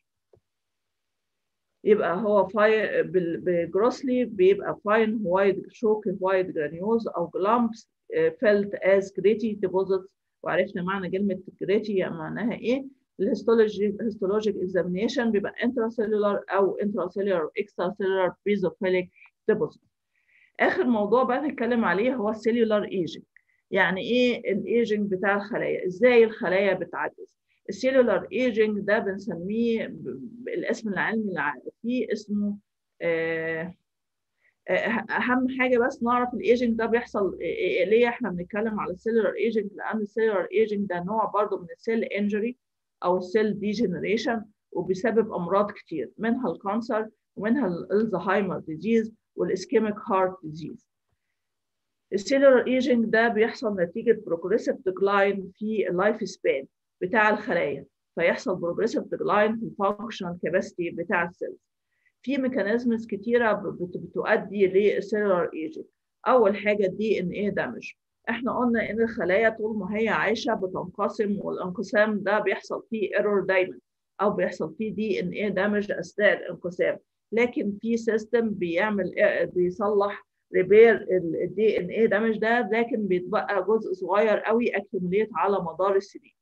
يبقى هو فاي بجروسلي بيبقى فاين وايد شوك وايد جرانيوز او جلامبس فيلت از جريتي ديبوزيتس وعرفنا معنى كلمه جريتي معناها ايه الهيستولوجي هيستولوجيك اكزامينيشن بيبقى انتراسيلولار او انتراسيلولار اكستراسيلولار بيزوفيليك ديبوزيت اخر موضوع بقى نتكلم عليه هو السيلولار ايجنج يعني ايه الايجنج بتاع الخلايا ازاي الخلايا بتعجز السيلولار ايجنج ده بنسميه الاسم العلمي اللي فيه اسمه آه اهم حاجه بس نعرف الايجنج ده بيحصل ليه احنا بنتكلم على السيلولار ايجنج لان السيلولار ايجنج ده نوع برضه من السيل انجري او السيل ديجنريشن وبيسبب امراض كتير منها الكانسر ومنها الزهايمر ديزيز والاسكيميك هارت ديزيز السيلولار ايجنج ده بيحصل نتيجه بروجريسيف ديكلاين في اللايف سبان بتاع الخلايا فيحصل بروجريسيف ديكلاين في الفانكشنال كاباسيتي بتاع السيلز في ميكانيزمز كتيره بتؤدي للسيلولار ايجنج اول حاجه الدي ان ايه دامج احنا قلنا ان الخلايا طول ما هي عايشه بتنقسم والانقسام ده بيحصل فيه ايرور دايما او بيحصل فيه دي ان ايه دامج اثناء الانقسام لكن في سيستم بيعمل بيصلح ريبير الدي ان ايه دامج ده لكن بيتبقى جزء صغير قوي اكيوميليت على مدار السنين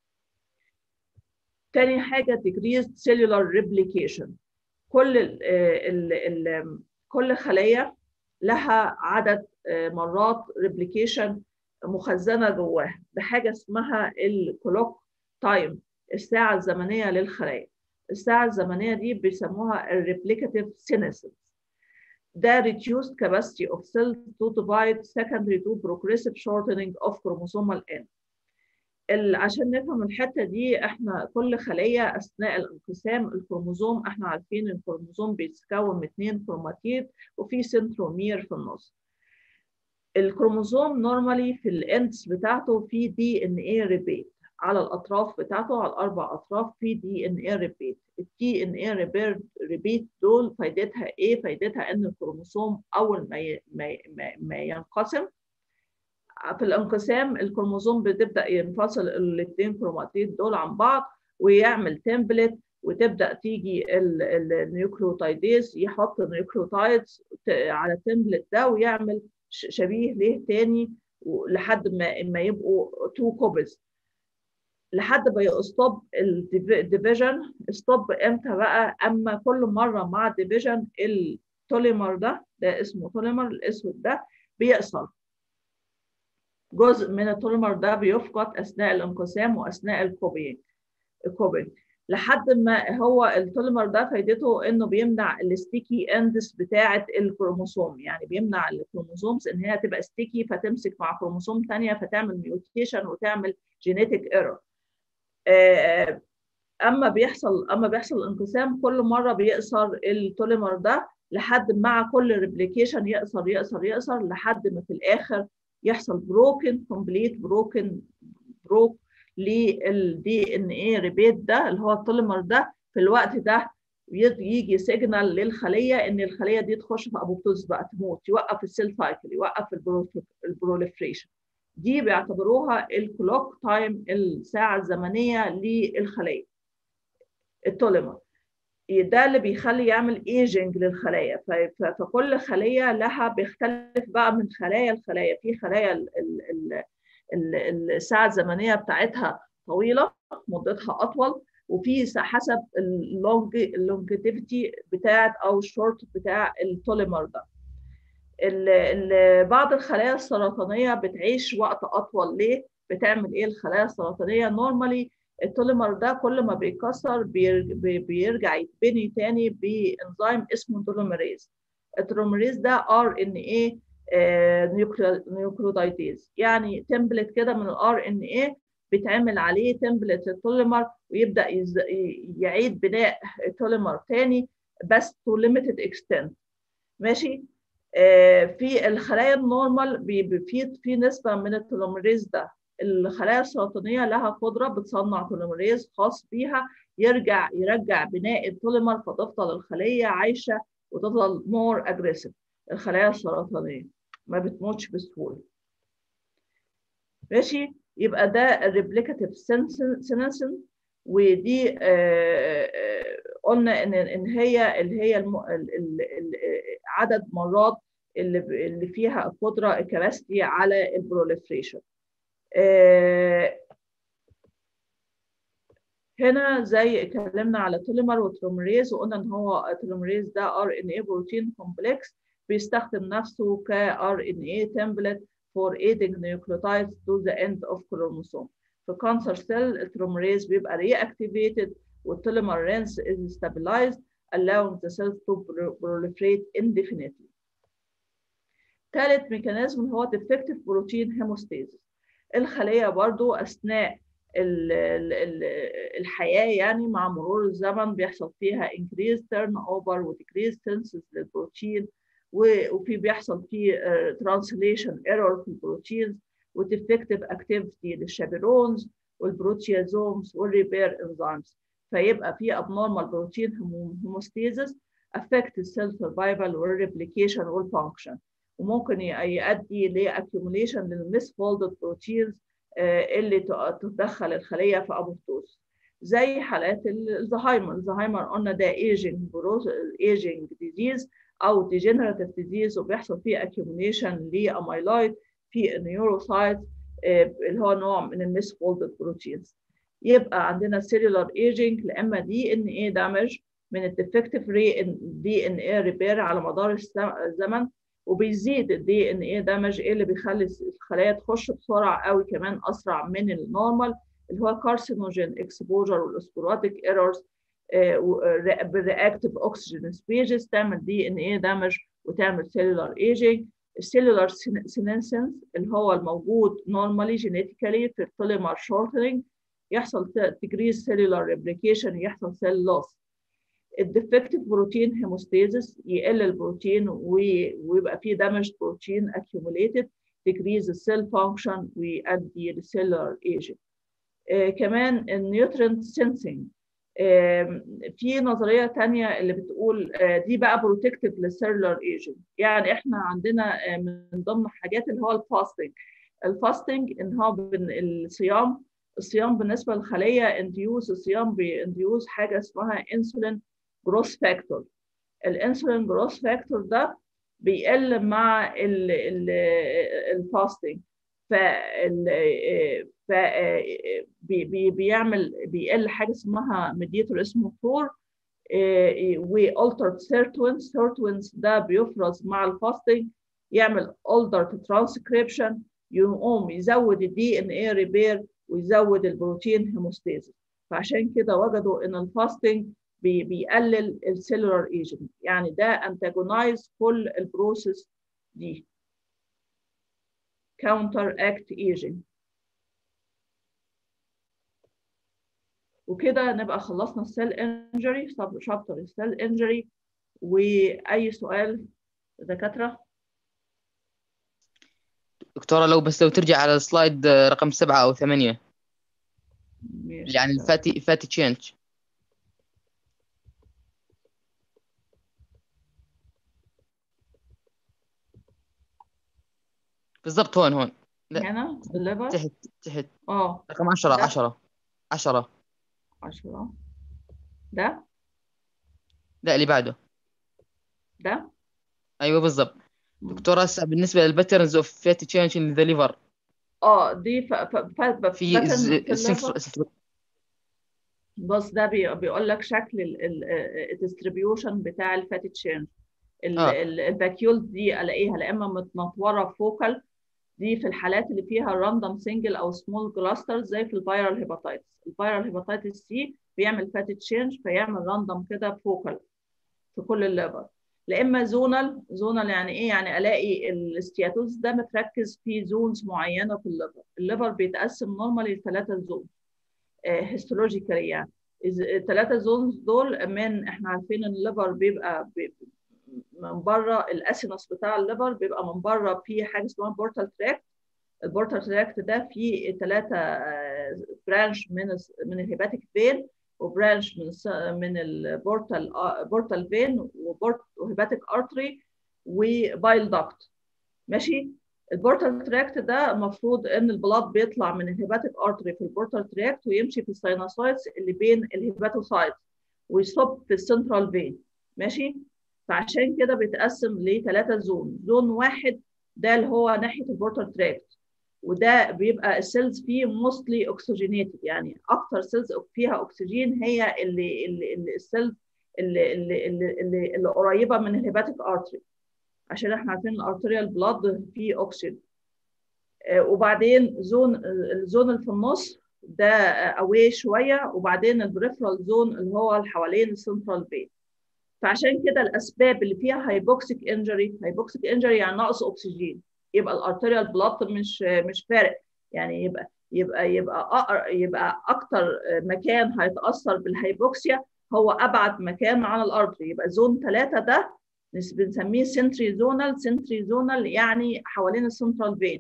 تاني حاجه decreased cellular replication كل ال ال ال كل خليه لها عدد مرات ريبليكيشن مخزنه جواها بحاجه اسمها الكلوك تايم الساعه الزمنيه للخلايا الساعه الزمنيه دي بيسموها الريبليكاتيف سينيسيس ده reduced capacity of cells to divide secondary to progressive shortening of chromosomal end عشان نفهم الحته دي احنا كل خليه اثناء الانقسام الكروموزوم احنا عارفين الكروموزوم بيتكون من اثنين كروماتيد وفي سنترومير في النص الكروموزوم نورمالي في الاندز بتاعته في دي ان اي ريبيت على الاطراف بتاعته على الاربع اطراف في دي ان اي ريبيت الدي ان اي ريبيت دول فايدتها ايه فايدتها ان الكروموسوم اول ما ي... ما, ما, ما ينقسم في الانقسام الكروموزوم بتبدا ينفصل الاثنين كروماتيد دول عن بعض ويعمل تمبلت وتبدا تيجي النيوكليوتايديز يحط النيوكليوتايدز على التمبلت ده ويعمل شبيه ليه تاني لحد ما ما يبقوا تو كوبيز لحد ما يستوب الديفيجن ستوب امتى بقى اما كل مره مع الديفيجن التوليمر ده ده اسمه توليمر الاسود ده بيقصر جزء من التوليمر ده بيفقد اثناء الانقسام واثناء الكوبينج الكوبينج لحد ما هو التوليمر ده فايدته انه بيمنع الستيكي اندس بتاعه الكروموسوم يعني بيمنع الكروموسومز ان هي تبقى ستيكي فتمسك مع كروموسوم ثانيه فتعمل ميوتيشن وتعمل جينيتك ايرور اما بيحصل اما بيحصل انقسام كل مره بيقصر التوليمر ده لحد مع كل ريبليكيشن يقصر يقصر يقصر لحد ما في الاخر يحصل بروكن كومبليت بروكن بروك للدي ان اي ريبيت ده اللي هو التوليمر ده في الوقت ده يجي سيجنال للخليه ان الخليه دي تخش في ابوبتوز بقى تموت يوقف السيل سايكل يوقف البروليفريشن دي بيعتبروها الكلوك تايم الساعه الزمنيه للخليه التوليمر ده اللي بيخلي يعمل ايجنج للخلايا فكل خليه لها بيختلف بقى من خلايا لخلايا في خلايا ال ال ال الساعه الزمنيه بتاعتها طويله مدتها اطول وفي حسب اللونج اللونجيتيفيتي بتاعت او الشورت بتاع التوليمر ده ال ال بعض الخلايا السرطانيه بتعيش وقت اطول ليه بتعمل ايه الخلايا السرطانيه نورمالي التوليمر ده كل ما بيكسر بيرجع يتبني تاني بانزيم اسمه توليمريز التوليمريز ده ار ان اي نيوكليودايتيز يعني تمبلت كده من الار ان اي بيتعمل عليه تمبلت التوليمر ويبدا يعيد بناء التوليمر تاني بس تو ليميتد اكستنت ماشي آه في الخلايا النورمال في في نسبه من التوليمريز ده الخلايا السرطانيه لها قدره بتصنع توليمريز خاص بيها يرجع يرجع بناء التوليمر فتفضل الخليه عايشه وتفضل مور اجريسيف الخلايا السرطانيه ما بتموتش بسهوله ماشي يبقى ده الريبليكاتيف سينسن ودي آه قلنا ان ان هي اللي هي الم... ال... ال... ال... عدد مرات اللي اللي فيها القدره الكباستي على البروليفريشن آه هنا زي اتكلمنا على توليمر وتلومريز وقلنا ان هو تلومريز ده ار ان اي بروتين كومبلكس بيستخدم نفسه ك ار ان اي تمبلت for aiding nucleotides to the end of chromosome. في cancer cell التلومريز بيبقى reactivated والتلومر rings is stabilized allowing the cells to proliferate indefinitely. ثالث ميكانيزم هو defective protein hemostasis. الخلية برضو أثناء ال ال ال الحياة يعني مع مرور الزمن بيحصل فيها increased turnover و decreased senses للبروتين وفي بيحصل في ترانسليشن ايرور في البروتينز وديفكتيف اكتيفيتي للشابيرونز والبروتيازومز والريبير انزيمز فيبقى في abnormal بروتين هوموستيزس affect السيل سرفايفل والريبليكيشن والفانكشن وممكن يؤدي لاكيوميليشن للمس فولدد بروتينز اللي تدخل الخليه في ابوبتوز زي حالات الزهايمر الزهايمر قلنا ده ايجنج ايجنج ديزيز او degenerative disease وبيحصل فيه accumulation لاميلويد في النيوروسايت اللي هو نوع من المس فولدد بروتينز يبقى عندنا cellular aging لا اما دي ان اي دامج من الديفكتيف ري دي ان اي ريبير على مدار الزمن وبيزيد الدي ان اي دامج ايه اللي بيخلي الخلايا تخش بسرعه قوي كمان اسرع من النورمال اللي هو كارسينوجين اكسبوجر والاسبوراتيك ايرورز بالرياكتيف اوكسجين سبيجز تعمل دي ان اي دامج وتعمل سيلولار ايجينج السيلولار سينسنس اللي هو الموجود نورمالي جينيتيكالي في التوليمر شورتنج يحصل تجريز سيلولار ريبليكيشن يحصل سيل لوس الديفكتيف بروتين هيموستاسيس يقل البروتين ويبقى فيه دامج بروتين accumulated decrease السيل فانكشن ويؤدي للسيلولار ايجينج آه كمان النيوترينت سينسينج في نظريه تانية اللي بتقول دي بقى بروتكتيف للسيلولار ايجنت يعني احنا عندنا من ضمن حاجات اللي هو الفاستنج الفاستنج ان هو الصيام الصيام بالنسبه للخليه انديوز الصيام بينديوز حاجه اسمها انسولين جروث فاكتور الانسولين جروث فاكتور ده بيقل مع الفاستنج ف ف بي بي بيعمل بيقل حاجه اسمها ميديتور اسمه فور والتر سيرتوينز سيرتوينز ده بيفرز مع الفاستنج يعمل altered transcription يقوم يزود الدي ان اي ريبير ويزود البروتين هيموستاسيس فعشان كده وجدوا ان الفاستنج بي بيقلل السيلولار ايجنت يعني ده انتاجونايز كل البروسيس دي counter act aging وكده نبقى خلصنا السيل انجري شابتر السيل انجري واي سؤال دكاتره دكتورة لو بس لو ترجع على السلايد رقم سبعة أو ثمانية ماشي. يعني الفاتي فاتي تشينج بالضبط هون هون لا هنا الليفر تحت تحت اه رقم عشرة ده. عشرة عشرة 10 ده لا اللي بعده ده أيوه بالضبط دكتورة هسه بالنسبة للباترنز اوف فاتي تشينج ان ذا ليفر اه دي ف... ف... ف... ف... في pattern ز- في الليفر. سنتر- بص ده بي... بيقول لك شكل الديستريبيوشن بتاع الفاتي تشين آه. الفاكيول دي الاقيها لا اما متنطوره فوكال دي في الحالات اللي فيها راندوم سنجل او سمول كلاسترز زي في الفيرال هيباتايتس الفيرال هيباتايتس سي بيعمل فاتي تشينج فيعمل راندوم كده فوكال في كل الليفر لا اما زونال زونال يعني ايه يعني الاقي الاستياتوز ده متركز في زونز معينه في الليفر الليفر بيتقسم نورمالي لثلاثه زون هيستولوجيكالي يعني الثلاثه زونز دول من احنا عارفين ان الليفر بيبقى بي من بره الاسينوس بتاع الليفر بيبقى من بره في حاجه اسمها بورتال تراكت البورتال تراكت ده فيه ثلاثه برانش من من الهيباتيك فين وبرانش من من البورتال بورتال فين وهيباتيك ارتري وبايل داكت ماشي البورتال تراكت ده المفروض ان البلاد بيطلع من الهيباتيك ارتري في البورتال تراكت ويمشي في الساينوسايتس اللي بين الهيباتوسايتس ويصب في السنترال فين ماشي فعشان كده بيتقسم لثلاثه زون زون واحد ده اللي هو ناحيه البورتال تراكت وده بيبقى السيلز فيه موستلي اوكسجينيتد يعني اكتر سيلز فيها اكسجين هي اللي اللي, اللي السيلز اللي اللي, اللي, اللي, اللي قريبه من الهيباتيك ارتري عشان احنا عارفين الارتريال بلاد فيه اكسجين آه وبعدين زون الزون اللي في النص ده اواي شويه وبعدين البريفرال زون اللي هو اللي حوالين السنترال فين فعشان كده الاسباب اللي فيها هايبوكسيك انجري هايبوكسيك انجري يعني نقص اكسجين يبقى الارتريال بلاد مش مش فارق يعني يبقى يبقى يبقى أقر يبقى اكتر مكان هيتاثر بالهايبوكسيا هو ابعد مكان عن الارتري يبقى زون ثلاثة ده بنسميه سنتري زونال سنتري زونال يعني حوالين السنترال فين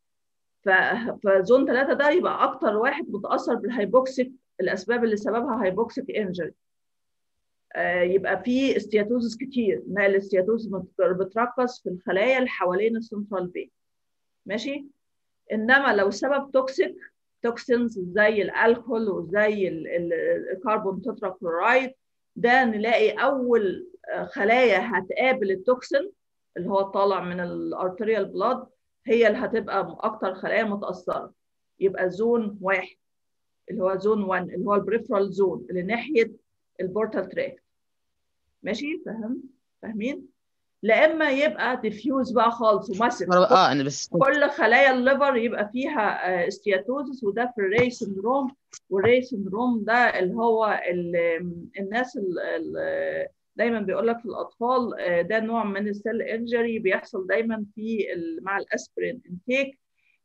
فزون ثلاثة ده يبقى اكتر واحد متاثر بالهايبوكسيك الاسباب اللي سببها هايبوكسيك انجري يبقى في استياتوزس كتير ما الاستياتوز بتركز في الخلايا اللي حوالين السنترال فين ماشي انما لو سبب توكسيك توكسينز زي الالكول وزي الكربون تتراكلورايد ده نلاقي اول خلايا هتقابل التوكسين اللي هو طالع من الارتريال بلاد هي اللي هتبقى اكتر خلايا متاثره يبقى زون واحد اللي هو زون 1 اللي هو البريفرال زون اللي ناحيه البورتال تراك ماشي فاهم فاهمين لا اما يبقى ديفيوز بقى خالص وماسف اه انا بس كل خلايا الليفر يبقى فيها استياتوزس وده في الري سندروم والري سندروم ده اللي هو الناس اللي دايما بيقول لك في الاطفال ده نوع من السيل انجري بيحصل دايما في مع الاسبرين انتيك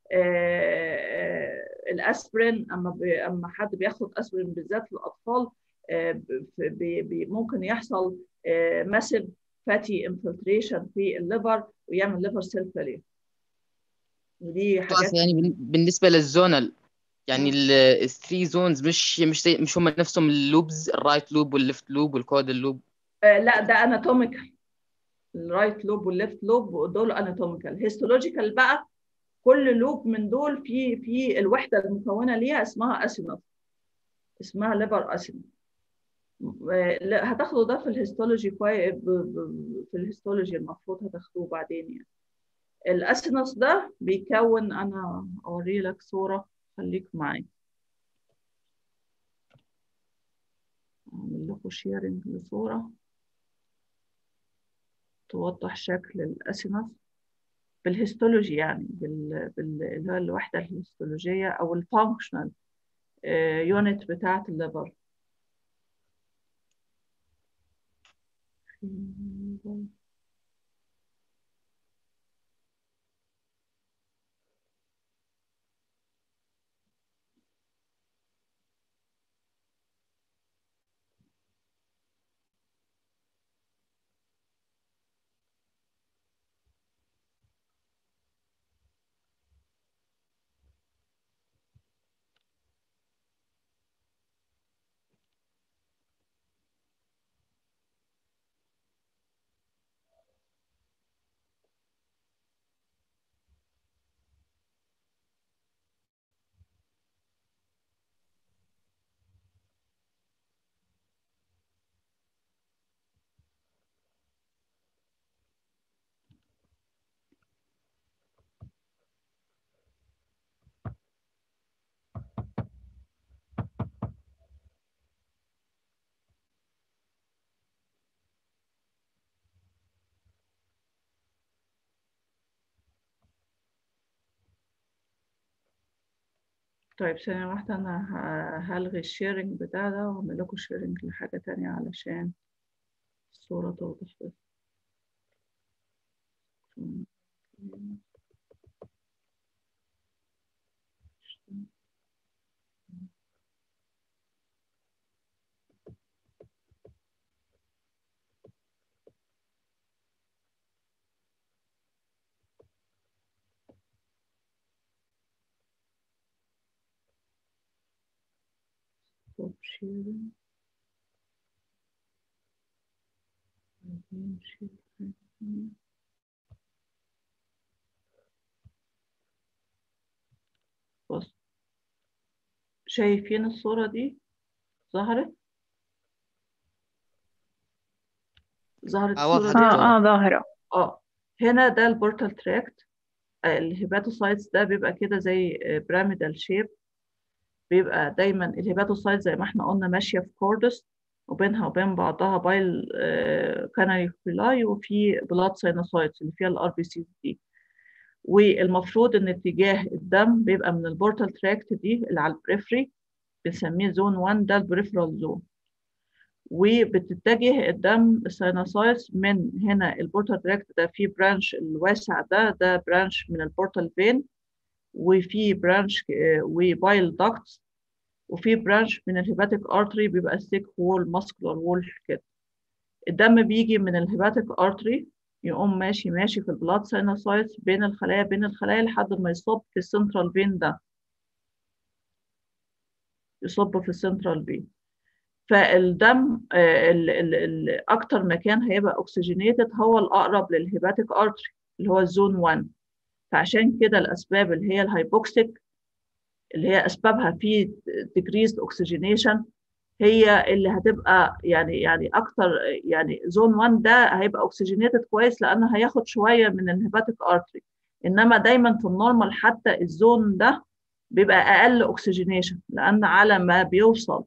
الاسبرين اما اما حد بياخد اسبرين بالذات في الاطفال ممكن يحصل ماسيف فاتي انفلتريشن في الليفر ويعمل ليفر سيل فيلير ودي حاجات يعني بالنسبه للزونال يعني الثري زونز مش مش زي مش هم نفسهم اللوبز الرايت لوب والليفت لوب والكود اللوب آه لا ده اناتوميكال الرايت لوب والليفت لوب دول اناتوميكال هيستولوجيكال بقى كل لوب من دول في في الوحده المكونه ليها اسمها اسينوس اسمها ليفر اسينوس هتاخدوا ده في الهيستولوجي كويس في الهيستولوجي المفروض هتاخدوه بعدين يعني الاسينوس ده بيكون انا اوري لك صوره خليك معايا اعمل لكم شيرنج لصوره توضح شكل الاسينوس بالهيستولوجي يعني بال, بال... اللي هو الوحده الهيستولوجيه او الفانكشنال يونت بتاعه الليفر طيب ثانية واحدة أنا هلغي الشيرنج بتاع ده وأعمل لكم شيرنج لحاجة تانية علشان الصورة توضح بس stop sharing. Again, share. بص شايفين الصورة دي ظهرت ظهرت اه الصورة واضحة دي دكتورة اه اه ظاهرة اه هنا ده البورتال تراكت الهيباتوسايتس ده بيبقى كده زي بيراميدال شيب بيبقى دايما الهيباتوسايت زي ما احنا قلنا ماشيه في كوردس وبينها وبين بعضها بايل كانالي فيلاي وفي بلاد ساينوسايتس اللي فيها الار بي سي دي والمفروض ان اتجاه الدم بيبقى من البورتال تراكت دي اللي على البريفري بنسميه زون 1 ده البريفرال زون وبتتجه الدم الساينوسايتس من هنا البورتال تراكت ده في برانش الواسع ده ده برانش من البورتال فين وفي برانش وبايل داكتس وفي برانش من الهيباتيك ارتري بيبقى ستيك وول ماسكولار وول كده الدم بيجي من الهيباتيك ارتري يقوم ماشي ماشي في البلاد ساينوسايتس بين الخلايا بين الخلايا لحد ما يصب في السنترال فين ده يصب في السنترال فين فالدم ال ال ال اكتر مكان هيبقى اوكسجينيتد هو الاقرب للهيباتيك ارتري اللي هو الزون 1 فعشان كده الاسباب اللي هي الهايبوكسيك اللي هي اسبابها في decreased oxygenation هي اللي هتبقى يعني يعني اكتر يعني زون 1 ده هيبقى اوكسجينيتد كويس لانه هياخد شويه من الهيباتيك ارتري انما دايما في النورمال حتى الزون ده بيبقى اقل اوكسجينيشن لان على ما بيوصل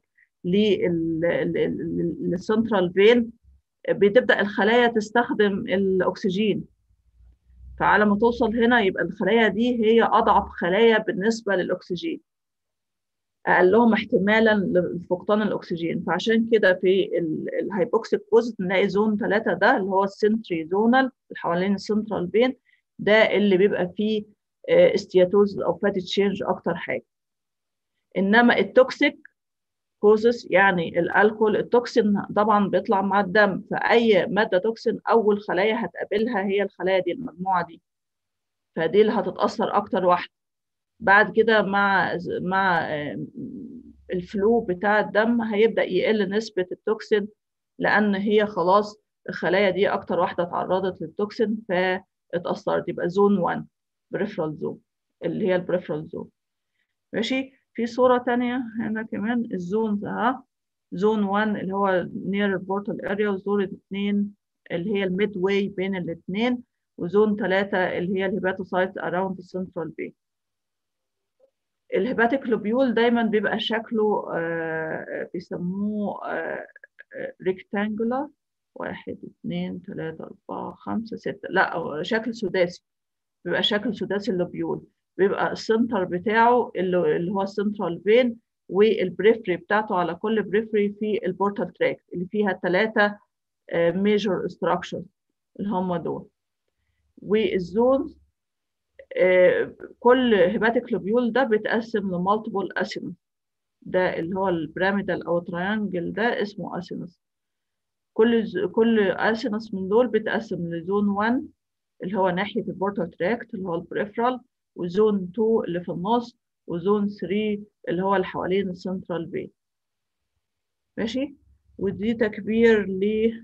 للسنترال فين بتبدا الخلايا تستخدم الاكسجين فعلى ما توصل هنا يبقى الخلايا دي هي اضعف خلايا بالنسبه للاكسجين اقلهم احتمالا لفقدان الاكسجين فعشان كده في الهايبوكسيك بوزيت نلاقي زون 3 ده اللي هو السنتري زونال اللي حوالين السنترال فين ده اللي بيبقى فيه استياتوز او فاتي تشينج اكتر حاجه انما التوكسيك كوزس يعني الالكول التوكسين طبعا بيطلع مع الدم فاي ماده توكسين اول خلايا هتقابلها هي الخلايا دي المجموعه دي فدي اللي هتتاثر اكتر واحده بعد كده مع مع الفلو بتاع الدم هيبدا يقل نسبه التوكسين لان هي خلاص الخلايا دي اكتر واحده اتعرضت للتوكسين فاتاثرت يبقى زون 1 بريفرال زون اللي هي البريفرال زون ماشي في صورة تانية هنا كمان الزونز اها زون 1 اللي هو near البورتال اريا وزون 2 اللي هي الميد واي بين الاثنين وزون 3 اللي هي الهيباتوسايت around the central vein الهيباتيك لوبيول دايما بيبقى شكله آه بيسموه ريكتانجولار واحد اثنين ثلاثة أربعة خمسة ستة لا شكل سداسي بيبقى شكل سداسي اللوبيول بيبقى السنتر بتاعه اللي, اللي هو السنترال فين والبريفري بتاعته على كل بريفري في البورتال تراكت اللي فيها ثلاثة ميجور ستراكشرز اللي هم دول والزونز كل هيباتيك لوبيول ده بيتقسم لمالتيبل اسينس ده اللي هو البيراميدال او تريانجل ده اسمه اسينس كل ز... كل اسينس من دول بيتقسم لزون 1 اللي هو ناحيه البورتال تراكت اللي هو البريفرال وزون 2 اللي في النص وزون 3 اللي هو اللي حوالين السنترال فين ماشي ودي تكبير ل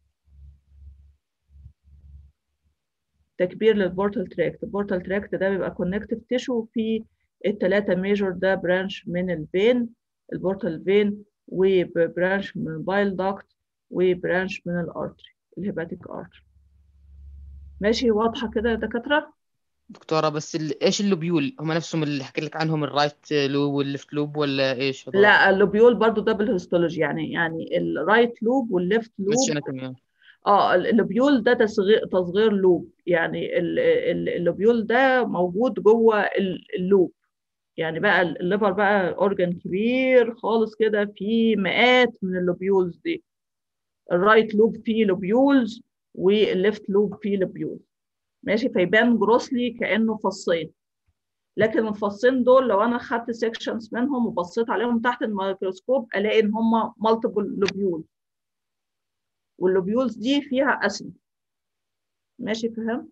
تكبير للبورتال تراكت البورتال تراكت ده بيبقى كونكتيف تيشو في الثلاثه ميجور ده برانش من الفين البورتال فين وبرانش من البايل داكت وبرانش من الارتري الهيباتيك ارتري ماشي واضحه كده يا دكاتره دكتورة بس ال... ايش اللوبيول هم نفسهم اللي حكيت لك عنهم الرايت لوب والليفت لوب ولا ايش هذول؟ لا اللوبيول برضو دبل هيستولوجي يعني يعني الرايت لوب والليفت لوب بس شنو كمان اه اللوبيول ده تصغير تصغير لوب يعني اللوبيول ده موجود جوه اللوب يعني بقى الليفر بقى اورجان كبير خالص كده فيه مئات من اللوبيولز دي الرايت لوب فيه لوبيولز والليفت لوب فيه لوبيولز ماشي فيبان جروسلي كانه فصين لكن الفصين دول لو انا خدت سيكشنز منهم وبصيت عليهم تحت الميكروسكوب الاقي ان هم مالتيبل لوبيول واللوبيولز دي فيها اسم ماشي فهم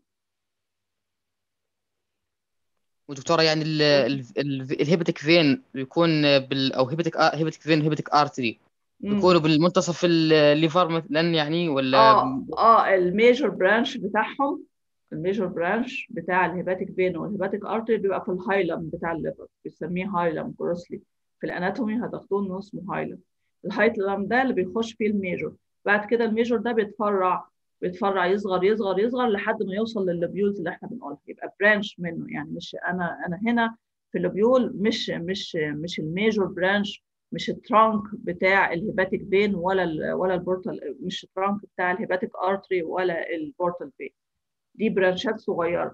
ودكتورة يعني ال ال ال الهيباتيك فين بيكون بال او هيباتيك هيباتيك فين هيباتيك ارتري بيكونوا بالمنتصف الليفر مثلا يعني ولا اه اه الميجور برانش بتاعهم الميجور برانش بتاع الهيباتيك فين والهيباتيك ارتري بيبقى في الهايلم بتاع الليفر بنسميه هايلم جروسلي في الاناتومي هتاخدوه انه اسمه هايلم الهايلم ده اللي بيخش فيه الميجور بعد كده الميجور ده بيتفرع بيتفرع يصغر يصغر يصغر لحد ما يوصل لللوبيولز اللي احنا بنقولها يبقى برانش منه يعني مش انا انا هنا في اللوبيول مش مش مش الميجور برانش مش الترانك بتاع الهيباتيك فين ولا ال ولا البورتال مش الترانك بتاع الهيباتيك ارتري ولا البورتال فين دي برانشات صغيره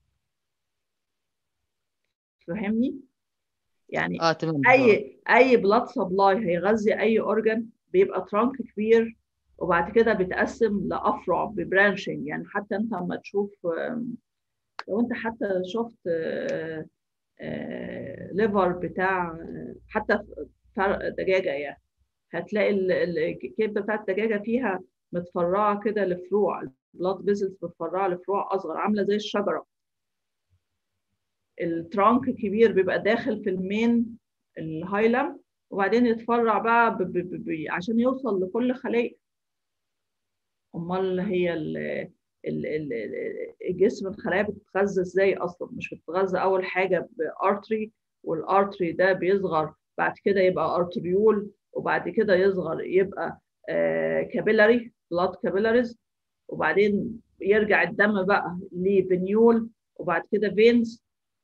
فاهمني يعني اه تمام اي اي بلاد سبلاي هيغذي اي اورجان بيبقى ترانك كبير وبعد كده بيتقسم لافرع ببرانشنج يعني حتى انت لما تشوف لو انت حتى شفت ليفر بتاع حتى فرق دجاجه يعني هتلاقي الكبده بتاعت الدجاجه فيها متفرعه كده لفروع البلاد فيزلز متفرعه لفروع اصغر عامله زي الشجره الترانك كبير بيبقى داخل في المين الهايلم وبعدين يتفرع بقى ب ب ب ب عشان يوصل لكل خليه امال هي ال ال ال الجسم الخلايا بتتغذى ازاي اصلا مش بتتغذى اول حاجه بارتري والارتري ده بيصغر بعد كده يبقى ارتريول وبعد كده يصغر يبقى كابيلاري بلاد كابيلاريز وبعدين يرجع الدم بقى لفينيول وبعد كده فينز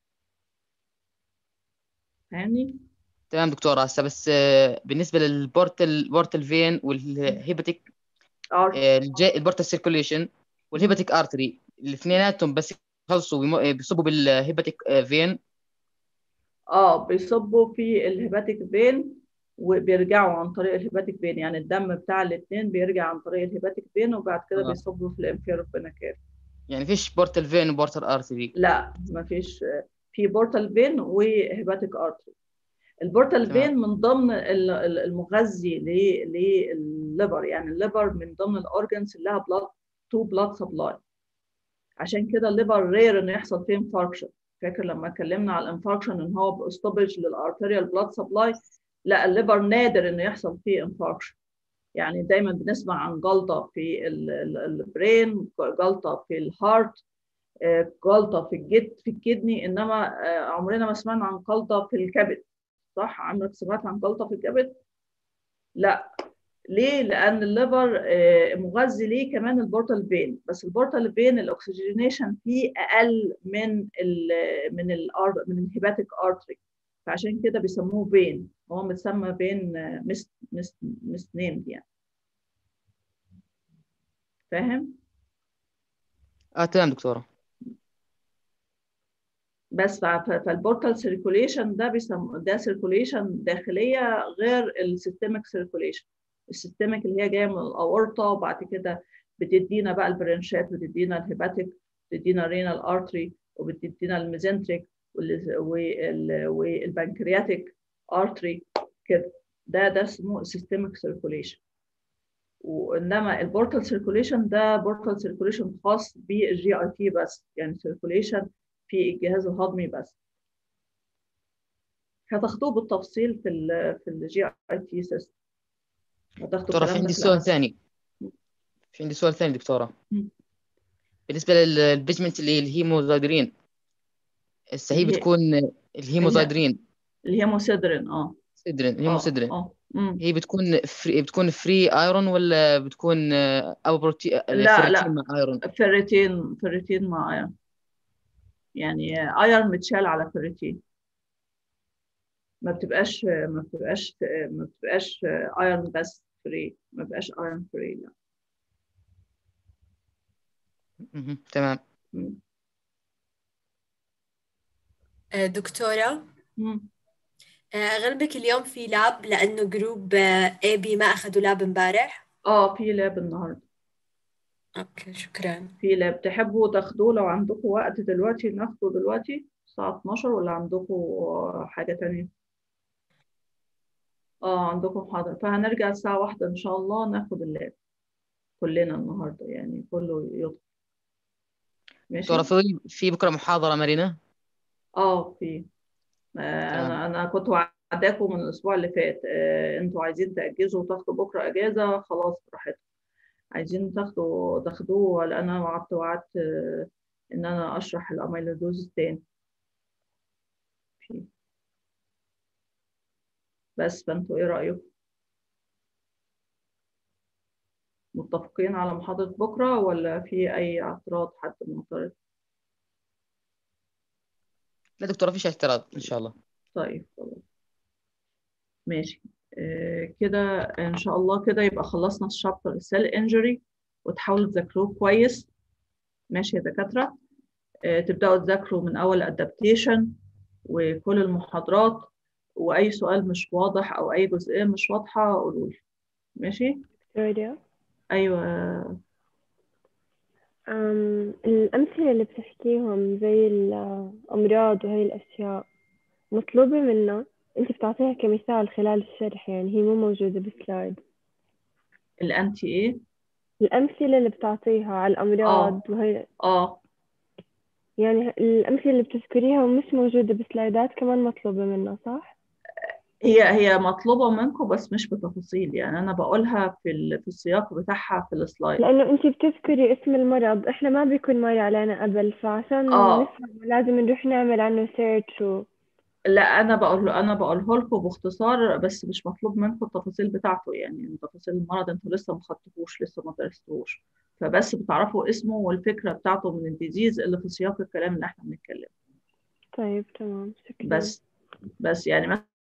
فاهمني؟ تمام دكتورة هسه بس بالنسبة للبورتال بورتال فين والهيباتيك البورتال سيركوليشن والهيباتيك ارتري الاثنيناتهم بس يخلصوا بيصبوا بالهيباتيك فين اه بيصبوا في الهيباتيك فين وبيرجعوا عن طريق الهيباتيك فين يعني الدم بتاع الاثنين بيرجع عن طريق الهيباتيك فين وبعد كده آه. بيصبوا في الانفيرو فيناكير يعني فيش بورتال فين وبورتال ارتري لا ما فيش في بورتال فين وهيباتيك ارتري البورتال فين من ضمن المغذي للليفر يعني الليفر من ضمن الاورجنز اللي لها بلاد تو بلاد سبلاي عشان كده الليفر رير انه يحصل فيه انفاركشن فاكر لما اتكلمنا على الانفاركشن ان هو بيستوبج للارتريال بلاد سبلاي لا الليفر نادر انه يحصل فيه انفاركشن يعني دايما بنسمع عن جلطه في البرين جلطه في الهارت جلطه في الجد في الكدني انما عمرنا ما سمعنا عن جلطه في الكبد صح عمرك سمعت عن جلطه في الكبد لا ليه لان الليفر مغذي ليه كمان البورتال فين بس البورتال فين الاكسجينيشن فيه اقل من ال من ال من الهيباتيك ارتري فعشان كده بيسموه فين هو متسمى فين مس مس مس نيمد يعني فاهم اه تمام دكتوره بس فالبورتال سيركوليشن ده بيسموه ده سيركوليشن داخليه غير السيستميك سيركوليشن السيستميك اللي هي جايه من الاورطه وبعد كده بتدينا بقى البرانشات بتدينا الهيباتيك بتدينا رينال ارتري وبتدينا الميزنتريك والبنكرياتيك ارتري كده ده ده اسمه سيستميك سيركوليشن وانما البورتال سيركوليشن ده بورتال سيركوليشن خاص بالجي اي تي بس يعني سيركوليشن في الجهاز الهضمي بس هتاخدوه بالتفصيل في ال في الجي اي تي سيستم دكتورة في عندي سؤال ثاني في عندي سؤال ثاني دكتورة بالنسبة للبيجمنت اللي الهيموزايدرين هسه هي بتكون الهيموزايدرين الهيموسيدرين اه سيدرين هيموسيدرين اه هي بتكون فري بتكون فري ايرون ولا بتكون او بروتين لا لا مع ايرون فيريتين فيريتين مع ايرون يعني ايرون متشال على فيريتين ما بتبقاش ما بتبقاش ما بتبقاش ايرون بس فري ما بقاش ايرون فري لا تمام دكتورة أغلبك اليوم في لاب لأنه جروب اي بي ما أخذوا لاب امبارح اه في لاب النهارده اوكي شكرا في لاب تحبوا تاخدوه لو عندكم وقت دلوقتي ناخده دلوقتي الساعة 12 ولا عندكم حاجة تانية؟ اه عندكم محاضرة فهنرجع الساعة واحدة إن شاء الله ناخد اللاب كلنا النهاردة يعني كله يدخل ماشي دكتورة في في بكرة محاضرة مرينا؟ اه في آه أنا أنا كنت وعداكم من الأسبوع اللي فات آه أنتوا عايزين تأجزوا وتاخدوا بكرة أجازة خلاص براحتكم عايزين تاخدوا تاخدوه لأن أنا وعدت وعدت آه إن أنا أشرح الأميلودوز تاني في بس فانتوا ايه رأيكم متفقين على محاضرة بكرة ولا في أي اعتراض حد معترض لا دكتورة مفيش اعتراض إن شاء الله طيب خلاص ماشي آه كده إن شاء الله كده يبقى خلصنا الشابتر السيل انجري وتحاولوا تذاكروه كويس ماشي يا دكاترة آه تبدأوا تذاكروا من أول أدابتيشن وكل المحاضرات واي سؤال مش واضح او اي جزئيه مش واضحه قولوا لي ماشي دكتورة ايوه أم الأمثلة اللي بتحكيهم زي الأمراض وهي الأشياء مطلوبة منا أنت بتعطيها كمثال خلال الشرح يعني هي مو موجودة بالسلايد الأنتي إيه؟ الأمثلة اللي بتعطيها على الأمراض آه. وهي اه يعني الأمثلة اللي بتذكريها ومش موجودة بالسلايدات كمان مطلوبة منا صح؟ هي هي مطلوبة منكم بس مش بتفاصيل يعني أنا بقولها في ال... في السياق بتاعها في السلايد لأنه أنت بتذكري اسم المرض إحنا ما بيكون مر علينا قبل فعشان آه. نفهم لازم نروح نعمل عنه سيرش و... لا أنا بقول أنا بقوله لكم باختصار بس مش مطلوب منكم التفاصيل بتاعته يعني تفاصيل المرض أنتوا لسه ما خدتوهوش لسه ما درستوش فبس بتعرفوا اسمه والفكرة بتاعته من الديزيز اللي في سياق الكلام اللي احنا بنتكلم طيب تمام شكرا بس بس يعني